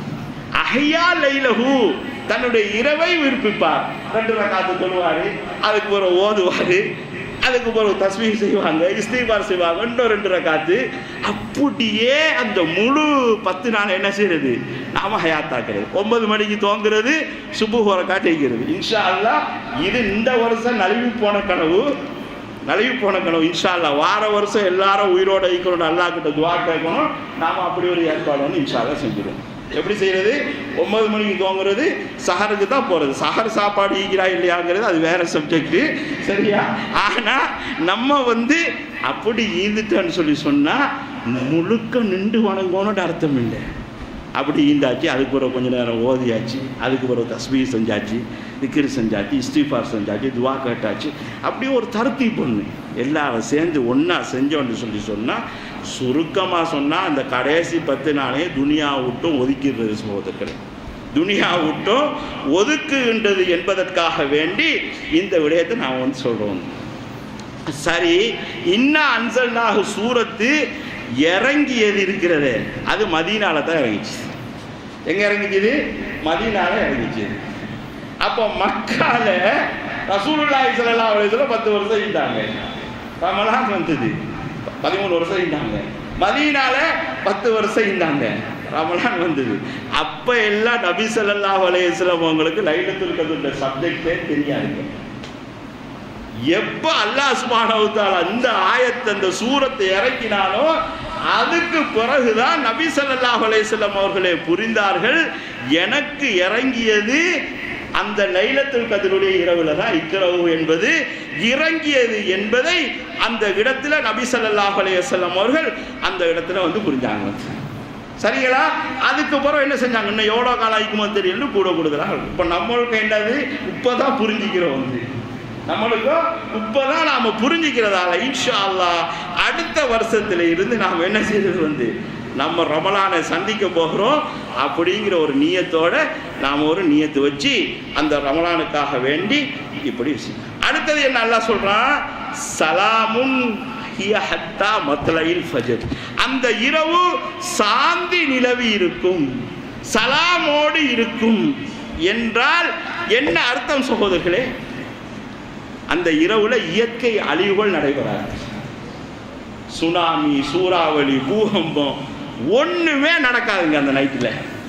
அஹையா லைலஹு தன்னுடைய இரவை விருப்பிப்பார் ரெண்டு ரக்காத்து சொல்லுவார் அதுக்கு ஒரு ஓதுவார் அதுக்கு பிறகு தஸ்மீக் செய்வாங்க இஸ்தீபார் செய்வாங்க இன்னும் ரெண்டு ரக்காத்து அப்படியே அந்த முழு பத்து நாள் என்ன செய்யறது நாம ஹயாத்தாக்குறது ஒன்பது மணிக்கு தோங்குறது சுப்பு போற காட்டிக்கிறது இன்ஷா அல்லா இது இந்த வருஷம் நழுவி போன கனவு நழுவி போன கனவு இன்ஷா அல்லா வார வருஷம் எல்லாரும் உயிரோட ஈக்கணும் அல்லா கிட்ட துவா கேட்கணும் நாம அப்படி ஒரு ஏற்பாடு வந்து இன்ஷா அல்லா செஞ்சிடும் எப்படி செய்யறது ஒன்பது மணிக்கு தோங்குறது சஹருக்கு தான் போகிறது சஹர் சாப்பாடு ஈக்கிறா இல்லையாங்கிறது அது வேற சப்ஜெக்ட் சரியா ஆனால் நம்ம வந்து அப்படி ஈந்துட்டோன்னு சொல்லி சொன்னால் முழுக்க நின்று வணங்கணும்னு அர்த்தம் இல்லை அப்படி ஈந்தாச்சு அதுக்கு பிறகு கொஞ்ச நேரம் ஓதியாச்சு அதுக்கு பிறகு தஸ்மீ செஞ்சாச்சு திக்கிரி செஞ்சாச்சு இஸ்திஃபார் செஞ்சாச்சு துவா கேட்டாச்சு அப்படியே ஒரு தருத்தி பொண்ணு எல்லாரும் சேர்ந்து ஒன்றா செஞ்சோன்னு சொல்லி சொன்னால் சுருக்கமாக சொன்னால் அந்த கடைசி பத்து நாளே துனியா விட்டும் ஒதுக்கிடுறது சகோதரர்கள் துனியா விட்டும் ஒதுக்குகின்றது என்பதற்காக வேண்டி இந்த விடயத்தை நான் வந்து சொல்கிறோம் சரி இன்ன அன்சல்னாக சூரத்து இறங்கியது இருக்கிறது அது மதீனால தான் இறங்கிச்சு எங்க இறங்கிச்சது மதீனால இறங்கிச்சு அப்போ மக்கால ரசூலுல்லாஹி ஸல்லல்லாஹு அலைஹி வஸல்லம் பத்து வருஷம் இருந்தாங்க ரமலான் வந்தது பதிமூணு வருஷம் இருந்தாங்க மதீனால பத்து வருஷம் இருந்தாங்க ரமலான் வந்தது அப்ப எல்லாம் நபி ஸல்லல்லாஹு அலைஹி வஸல்லம் அவங்களுக்கு லைலத்துல் கத்ருடைய சப்ஜெக்டே தெரியாதுங்க எப்ப அல்லாஹ் சுப்ஹானஹு தஆலா இந்த ஆயத்தை அந்த சூரத்தை இறக்கினாலோ அதுக்கு பிறகுதான் நபி ஸல்லல்லாஹு அலைஹி வஸல்லம் அவர்களே புரிந்தார்கள் எனக்கு இறங்கியது அந்த லைலத்துல் கதிருடைய இரவுல தான் இக்கிறவு என்பது இறங்கியது என்பதை அந்த இடத்துல நபி ஸல்லல்லாஹு அலைஹி வஸல்லம் அவர்கள் அந்த இடத்துல வந்து புரிஞ்சாங்க சரிங்களா அதுக்கு பிறகு என்ன செஞ்சாங்க இன்னும் எவ்வளோ காலம் ஆயிக்குமோ தெரியல கூட கொடுக்குறாங்க இப்போ நம்மளுக்கு என்னது இப்போதான் புரிஞ்சுக்கிறோம் வந்து நம்மளுக்கும் இப்போதான் நாம் புரிஞ்சுக்கிறதால இன்ஷா அல்லாஹ் அடுத்த வருஷத்துல இருந்து நாம் என்ன செய்யறது வந்து நம்ம ரமலானை சந்திக்க போகிறோம் அப்படிங்கிற ஒரு நியத்தோட நாம் ஒரு நியத்து வச்சு அந்த ரமலானுக்காக வேண்டி இப்படி விஷயம் அடுத்தது என்ன அல்லாஹ் சொல்றான் சலாமுன் ஹிய ஹத்தா மத்லையில் ஃபஜர் அந்த இரவு சாந்தி நிலவி இருக்கும் சலாமோடு இருக்கும் என்றால் என்ன அர்த்தம் சகோதரர்களே அந்த இரவுல இயற்கை அழிவுகள் நடைபெறாது சுனாமி சூறாவளி பூகம்பம் ஒண்ணுமே நடக்காதுங்க அந்த நைட்டில்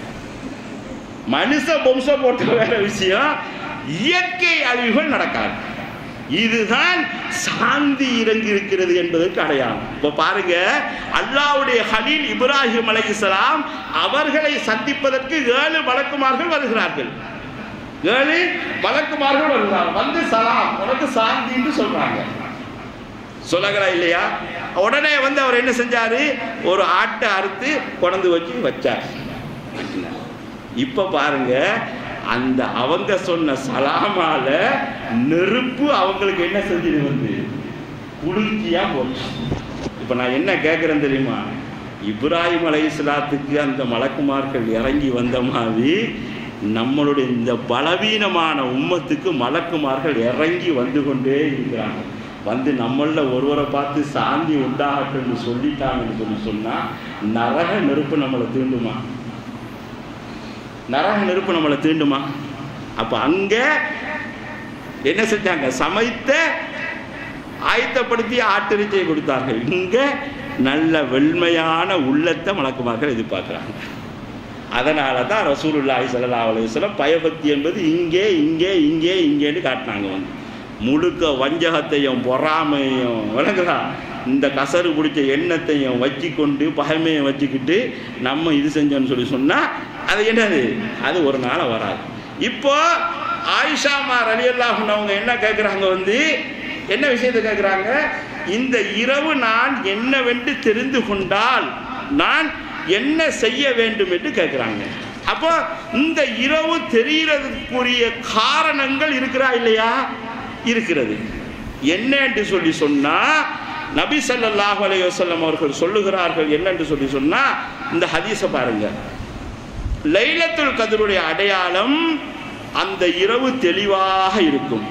மனுஷ பொம்சம் போட்ட வேற விஷயம் இயற்கை அழிவுகள் நடக்காது இதுதான் சாந்தி இறங்கி இருக்கிறது என்பதற்கு அடையாளம் இப்போ பாருங்க அல்லாவுடைய ஹலீல் இப்ராஹிம் அலைஹிஸ்ஸலாம் அவர்களை சந்திப்பதற்கு ஏழு மலக்குமார்கள் வருகிறார்கள் ஏழு மலக்குமார்கள் வருகிறார்கள் வந்து சலாம் உனக்கு சாந்தின்னு சொல்றாங்க சொல்லுகிறா இல்லையா உடனே வந்து அவர் என்ன செஞ்சாரு ஒரு ஆட்டை அறுத்து கொண்டு வச்சு வச்சார் இப்ப பாருங்க அந்த அவங்க சொன்ன சலாமால நெருப்பு அவங்களுக்கு என்ன செஞ்சது வந்து குளிர்ச்சியா போச்சு இப்ப நான் என்ன கேட்கிறேன் தெரியுமா இப்ராஹிம் அலை இஸ்லாத்துக்கு அந்த மலக்குமார்கள் இறங்கி வந்த மாதிரி நம்மளுடைய இந்த பலவீனமான உம்மத்துக்கு மலக்குமார்கள் இறங்கி வந்து கொண்டே இருக்கிறாங்க வந்து நம்மள ஒருவரை பார்த்து சாந்தி உண்டாகட்டும்னு சொல்லிட்டாங்கன்னு சொல்லி சொன்னா நரக நெருப்பு நம்மளை தீண்டுமா நரக நெருப்பு நம்மளை தீண்டுமா அப்ப அங்க என்ன செஞ்சாங்க சமைத்த ஆயத்தப்படுத்திய ஆட்டிறைச்சியை கொடுத்தார்கள் இங்க நல்ல வெண்மையான உள்ளத்தை மலக்குமார்கள் எதிர்பார்க்கிறாங்க அதனால தான் ரசூலுல்லாஹி ஸல்லல்லாஹு அலைஹி வஸல்லம் பயபக்தி என்பது இங்கே இங்கே இங்கே இங்கேன்னு காட்டினாங்க வந்து முழுக்க வஞ்சகத்தையும் பொறாமையும் விளங்குதா இந்த கசரு பிடிச்ச எண்ணத்தையும் வச்சு கொண்டு பகைமையை வச்சுக்கிட்டு நம்ம இது செஞ்சோம்னு சொல்லி சொன்னால் அது என்னது அது ஒரு நாள் வராது இப்போ ஆயிஷாமா ரலியல்லாஹு அவங்க என்ன கேட்குறாங்க வந்து என்ன விஷயத்தை கேட்குறாங்க இந்த இரவு நான் என்னவென்று தெரிந்து கொண்டால் நான் என்ன செய்ய வேண்டும் என்று கேட்குறாங்க அப்போ இந்த இரவு தெரிகிறதுக்குரிய காரணங்கள் இருக்கிறா இல்லையா இருக்கிறது என்ன என்று சொல்லி சொன்னா நபி ஸல்லல்லாஹு அலைஹி வஸல்லம் அவர்கள் சொல்லுகிறார்கள் என்ன என்று சொல்லி சொன்னா இந்த ஹதீஸை பாருங்க லைலத்துல் கதருடைய அடையாளம் அந்த இரவு தெளிவாக இருக்கும்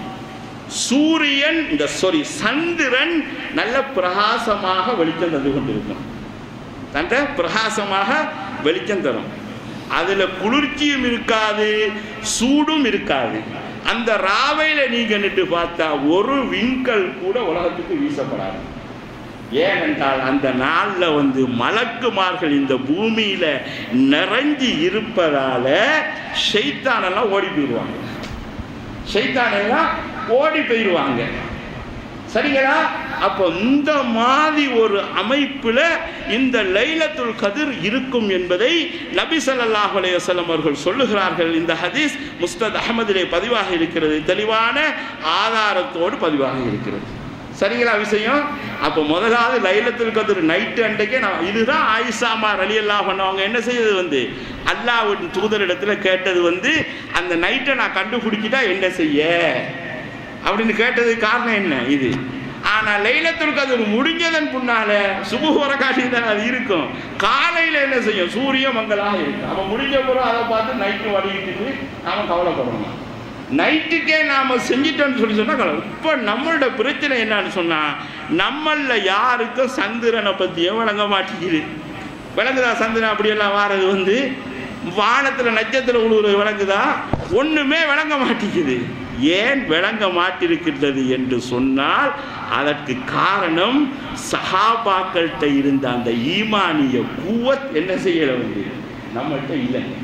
சூரியன் இந்த சாரி சந்திரன் நல்ல பிரகாசமாக வெளிச்சம் தந்து கொண்டிருக்கும் நல்ல பிரகாசமாக வெளிச்சம் தரும் அதுல குளிர்ச்சியும் இருக்காது சூடும் இருக்காது அந்த ராவையில நீங்க நின்று பார்த்தா ஒரு விண்கல் கூட உலகத்துக்கு வீசப்படாது ஏனென்றால் அந்த நாள்ல வந்து மலக்குமார்கள் இந்த பூமியில நிறைஞ்சு இருப்பதால ஷைத்தானெல்லாம் ஓடி போயிடுவாங்க ஷைத்தானெல்லாம் ஓடி போயிடுவாங்க சரிங்களா அப்போ இந்த மாதிரி ஒரு அமைப்புல இந்த லைலத்துல் கதிர் இருக்கும் என்பதை நபி ஸல்லல்லாஹு அலைஹி வஸல்லம் அவர்கள் சொல்லுகிறார்கள் இந்த ஹதீஸ் முஸ்தத் அஹமதிலே பதிவாக இருக்கிறது தெளிவான ஆதாரத்தோடு பதிவாக இருக்கிறது சரிங்களா விஷயம் அப்போ முதலாவது லைலத்துல் கதிர் நைட்டு அன்றைக்கே நான் இதுதான் ஆயிஷாமா ரலி அல்லாஹ் பண்ணவங்க என்ன செய்தது வந்து அல்லாஹ்வின் தூதரிடத்துல கேட்டது வந்து அந்த நைட்டை நான் கண்டுபிடிச்சிட்டா என்ன செய்ய அப்படின்னு கேட்டது காரணம் என்ன இது ஆனா லைலத்துல் கதிர் முடிஞ்சதன் பின்னால சுபு வரக்காட்சி தான் அது இருக்கும் காலையில என்ன செய்யும் சூரிய மங்களாக இருக்கும் அவன் முடிஞ்ச பிறகு அதை பார்த்து நைட்டு வடிக்கிட்டு நாம கவலைப்படணும் நைட்டுக்கே நாம செஞ்சிட்டோம்னு சொல்லி சொன்னா கவலை இப்போ நம்மளோட பிரச்சனை என்னன்னு சொன்னா நம்மள யாருக்கும் சந்திரனை பத்தியும் விளங்க மாட்டேங்குது விளங்குதா சந்திரன் அப்படியெல்லாம் வாரது வந்து வானத்தில் நட்சத்திரம் உழுவுறது விளங்குதா ஒண்ணுமே விளங்க மாட்டேங்குது ஏன் விளங்க மாட்டிருக்கின்றது என்று சொன்னால் அதற்கு காரணம் சஹாபாக்கள்கிட்ட இருந்த அந்த ஈமானிய கூவத் என்ன செய்யல வந்து நம்மள்கிட்ட இல்லைங்க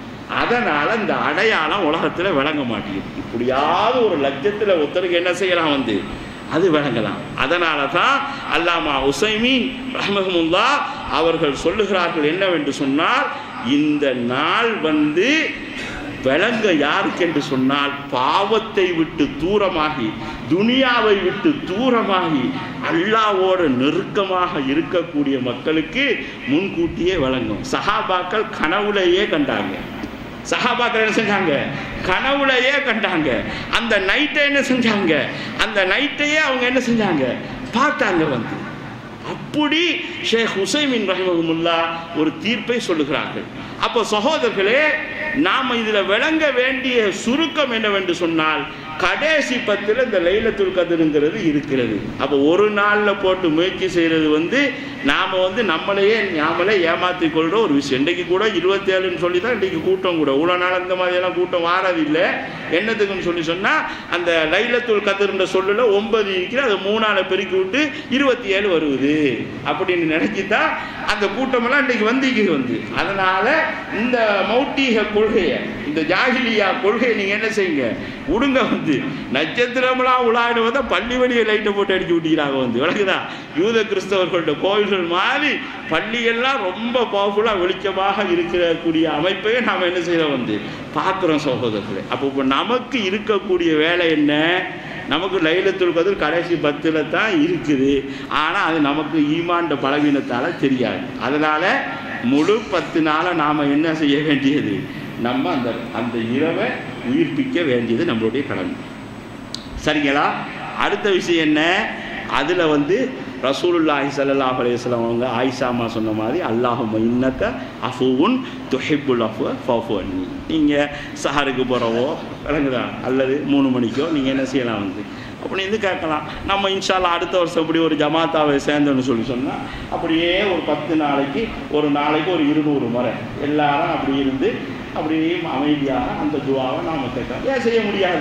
அதனால இந்த அடையாளம் உலகத்துல விளங்க மாட்டேங்குது இப்படியாவது ஒரு லட்சத்துல ஒருத்தருக்கு என்ன செய்யலாம் வந்து அது விளங்கலாம் அதனால தான் அல்லாமா உசைமீன் ரஹமஹமுல்லா அவர்கள் சொல்லுகிறார்கள் என்னவென்று சொன்னால் இந்த நாள் வந்து விளங்க யாருக்கு என்று சொன்னால் பாவத்தை விட்டு தூரமாகி துனியாவை விட்டு தூரமாகி அல்லாவோடு நெருக்கமாக இருக்கக்கூடிய மக்களுக்கு முன்கூட்டியே விளங்கும் சஹாபாக்கள் கனவுலையே கண்டாங்க சஹாபாக்கள் என்ன செஞ்சாங்க கனவுலையே கண்டாங்க அந்த நைட்டை என்ன செஞ்சாங்க அந்த நைட்டையே அவங்க என்ன செஞ்சாங்க பார்த்தாங்க வந்து அப்ப இப்படி ஷேக் ஹுசைமின் ரஹிமஹமுல்லா ஒரு தீர்ப்பை சொல்லுகிறார்கள் அப்போ சகோதரர்களே நாம் இதில் விளங்க வேண்டிய சுருக்கம் என்னவென்று சொன்னால் கடைசி பத்தில் இந்த லைலத்துல் கதிருங்கிறது இருக்கிறது அப்போ ஒரு நாளில் போட்டு முயற்சி செய்கிறது வந்து நாம் வந்து நம்மளையே நாமளே ஏமாற்றி கொள்கிற ஒரு விஷயம் இன்றைக்கு கூட இருபத்தேழுன்னு சொல்லி தான் இன்றைக்கு கூட்டம் கூட இவ்வளோ நாள் இந்த மாதிரியெல்லாம் கூட்டம் வாரதில்லை என்னத்துக்குன்னு சொல்லி சொன்னால் அந்த லைலத்துல் கதிர்ன்ற சொல்லில் ஒன்பது இருக்கிற அதை மூணால பெருக்கி விட்டு இருபத்தி ஏழு வருவது அப்படின்னு நினைச்சி தான் அந்த கூட்டமெல்லாம் இன்றைக்கு வந்திக்குது வந்து அதனால் இந்த மௌட்டீக கொள்கையை இந்த ஜாகிலியா கொள்கையை நீங்கள் என்ன செய்யுங்க விடுங்க வந்து நட்சத்திரம்லாம் உலாடுவதை பள்ளி வழியை லைட்டை போட்டு அடிச்சு விட்டிக்கிறாங்க வந்து விளக்குதா யூத கிறிஸ்தவர்களோட கோயில்கள் மாதிரி பள்ளியெல்லாம் ரொம்ப பவர்ஃபுல்லாக வெளிச்சமாக இருக்கக்கூடிய அமைப்பையே நாம் என்ன செய்யறோம் வந்து பார்க்குறோம் சகோதரர்களே அப்போ இப்போ நமக்கு இருக்கக்கூடிய வேலை என்ன நமக்கு லைலத்துல் கதிர் கடைசி பத்தில் தான் இருக்குது ஆனால் அது நமக்கு ஈமாண்ட பலவீனத்தால் தெரியாது அதனால் முழு பத்து நாளை நாம் என்ன செய்ய வேண்டியது நம்ம அந்த அந்த இரவை உயிர்ப்பிக்க வேண்டியது நம்மளுடைய கடமை சரிங்களா அடுத்த விஷயம் என்ன அதில் வந்து ரசூலுல்லாஹி ஸல்லல்லாஹு அலைஹி வஸல்லம் அவங்க ஆயிஷாமா சொன்ன மாதிரி அல்லாஹும் இன்னக்க அஃபுவுன் துஹிப்புல் அஃபுவ ஃபஃபு அன்னி நீங்கள் சஹருக்கு போகிறவோ விளங்குதா அல்லது மூணு மணிக்கோ நீங்கள் என்ன செய்யலாம் வந்து அப்படி இருந்து கேட்கலாம் நம்ம இன்ஷால்லா அடுத்த வருஷம் இப்படி ஒரு ஜமாத்தாவை சேர்ந்தோன்னு சொல்லி சொன்னால் அப்படியே ஒரு பத்து நாளைக்கு ஒரு நாளைக்கு ஒரு இருநூறு முறை எல்லாரும் அப்படி இருந்து அப்படியே அமைதியாக அந்த துவாவை நாம் கேட்கலாம் ஏன் செய்ய முடியாது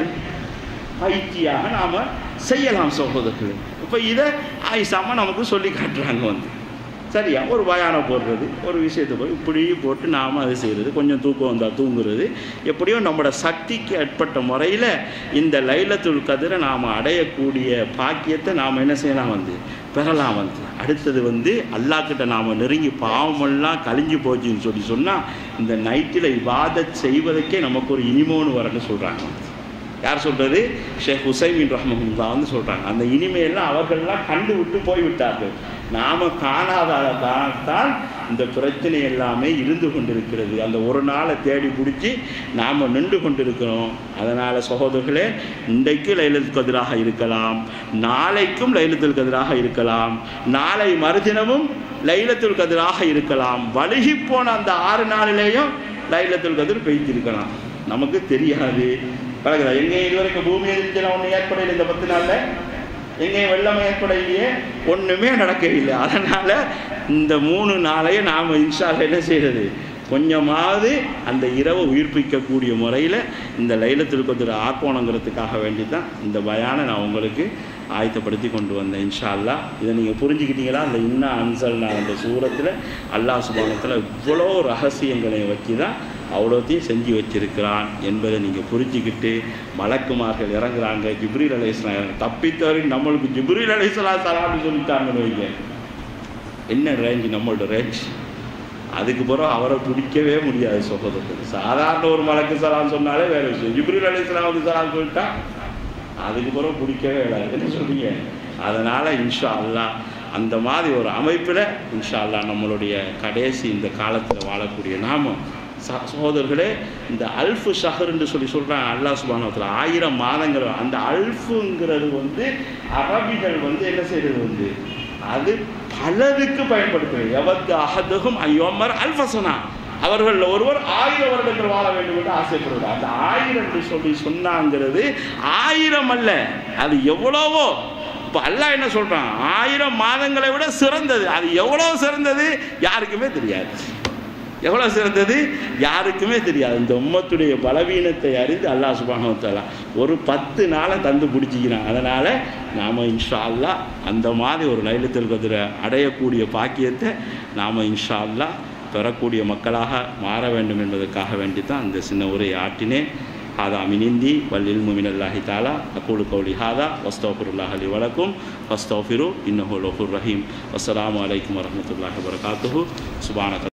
பயிற்சியாக நாம் செய்யலாம் சகோதரர்களே இப்போ இதை ஆயிஷாமா நமக்கு சொல்லி காட்டுறாங்க வந்து சரியா ஒரு பயானை போடுறது ஒரு விஷயத்தை போய் இப்படி போட்டு நாம் அதை செய்கிறது கொஞ்சம் தூக்கம் வந்தால் தூங்குறது எப்படியோ நம்மளோட சக்திக்கு ஏற்பட்ட முறையில் இந்த லைலத்துல் கதிரை நாம் அடையக்கூடிய பாக்கியத்தை நாம் என்ன செய்யலாம் வந்து பெறலாம் வந்து அடுத்தது வந்து அல்லாக்கிட்ட நாம் நெருங்கி பாவமெல்லாம் கழிஞ்சு போச்சுன்னு சொல்லி சொன்னால் இந்த நைட்டில் இவாதத் செய்வதற்கே நமக்கு ஒரு இனிமோன்னு வரணும்னு சொல்கிறாங்க வந்து யார் சொல்கிறது ஷேக் ஹுசைமின் ரஹ்மஹுல்லா வந்து சொல்கிறாங்க அந்த இனிமையெல்லாம் அவர்கள்லாம் கண்டு விட்டு போய்விட்டார்கள் நாம் காணாத தான் இந்த பிரச்சனை எல்லாமே இருந்து கொண்டிருக்கிறது அந்த ஒரு நாளை தேடி பிடிச்சி நாம் நின்று கொண்டிருக்கிறோம் அதனால் சகோதரர்களே இன்றைக்கு லைலத்துக்கு எதிராக இருக்கலாம் நாளைக்கும் லைலத்துக்கு எதிராக இருக்கலாம் நாளை மறுதினமும் லைலத்துல் கதிராக இருக்கலாம் வழுகி போன அந்த ஆறு நாளிலேயும் லைலத்துல் கதிர் பெய்திருக்கலாம் நமக்கு தெரியாது பழகுதா எங்கேயும் இதுவரைக்கும் பூமி எதிர்த்து ஒன்று ஏற்படையில் இந்த பத்து நாளில் எங்கேயும் வெள்ளம் ஏற்படையிலேயே ஒன்றுமே நடக்கவில்லை அதனால் இந்த மூணு நாளையும் நாம் இன்ஷால்ல என்ன செய்கிறது கொஞ்சமாவது அந்த இரவை உயிர்ப்பிக்கக்கூடிய முறையில் இந்த லைலத்தில் கொஞ்சம் ஆக்கணுங்கிறதுக்காக வேண்டி தான் இந்த பயானை நான் உங்களுக்கு ஆயத்தப்படுத்தி கொண்டு வந்தேன் இன்ஷா அல்லா இதை நீங்கள் புரிஞ்சுக்கிட்டீங்களா அந்த இன்ன அன்சல் நான் அந்த சூரத்தில் அல்லாஹ் சுபானத்தில் இவ்வளோ ரகசியங்களை வச்சு தான் அவ்வளோத்தையும் செஞ்சு வச்சிருக்கிறான் என்பதை நீங்கள் புரிஞ்சுக்கிட்டு மலக்குமார்கள் இறங்குறாங்க ஜிப்ரீல் அலைஸ்லாம் தப்பித்தவரை நம்மளுக்கு ஜிப்ரீல் அலைஸ்லாம் சலாம்னு சொல்லிட்டாங்கன்னு வைங்க என்ன ரேஞ்சு நம்மளோட ரேஞ்ச் அதுக்கு பிறகு அவரை பிடிக்கவே முடியாது சகோதரத்துக்கு சாதாரண ஒரு மலக்கு சலாம் சொன்னாலே வேற விஷயம் ஜிப்ரீல் அலைஸ்லாம் வந்து சலாம் சொல்லிட்டா அதுக்கு பிறகு பிடிக்கவே இல்லாது என்ன சொல்றீங்க அதனால் இன்ஷா அல்லா அந்த மாதிரி ஒரு அமைப்பில் இன்ஷா அல்லா நம்மளுடைய கடைசி இந்த காலத்தில் வாழக்கூடிய நாமம் ச சகோதரர்களே இந்த அல்ஃபு ஷஹர்ன்னு சொல்லி சொல்கிறாங்க அல்லாஹ் சுபானத்தில் ஆயிரம் மாதங்கள் அந்த அல்ஃபுங்கிறது வந்து அரபிகள் வந்து என்ன செய்கிறது வந்து அது பலருக்கு பயன்படுத்துறது எவத்து அகதுகும் ஐயோமர் அல்ஃபசனா அவர்கள் ஒருவர் ஆயிரம் வருடங்கள் வாழ வேண்டும் என்று ஆசைப்படுவார் அந்த ஆயிரம் என்று சொல்லி சொன்னாங்கிறது ஆயிரம் அல்ல அது எவ்வளவோ இப்போ அல்லாஹ் என்ன சொல்கிறான் ஆயிரம் மாதங்களை விட சிறந்தது அது எவ்வளோ சிறந்தது யாருக்குமே தெரியாது எவ்வளோ சிறந்தது யாருக்குமே தெரியாது இந்த உம்மத்துடைய பலவீனத்தை அறிந்து அல்லாஹ் சுபானவத்தாலா ஒரு பத்து நாளை தந்து பிடிச்சிக்கிறான் அதனால் நாம் இன்ஷா அல்லா அந்த மாதிரி ஒரு லைலத்தில் கதிர அடையக்கூடிய பாக்கியத்தை நாம் இன்ஷா அல்லா பெறக்கூடிய மக்களாக மாற வேண்டும் என்பதற்காக வேண்டி தான் அந்த சின்ன உரையை ஆற்றினேன் هذا من عندي والعلم من الله تعالى أقول قولي هذا واستغفر الله لي ولكم واستغفروا إنه الغفور الرحيم والسلام عليكم ورحمة الله وبركاته سبحانك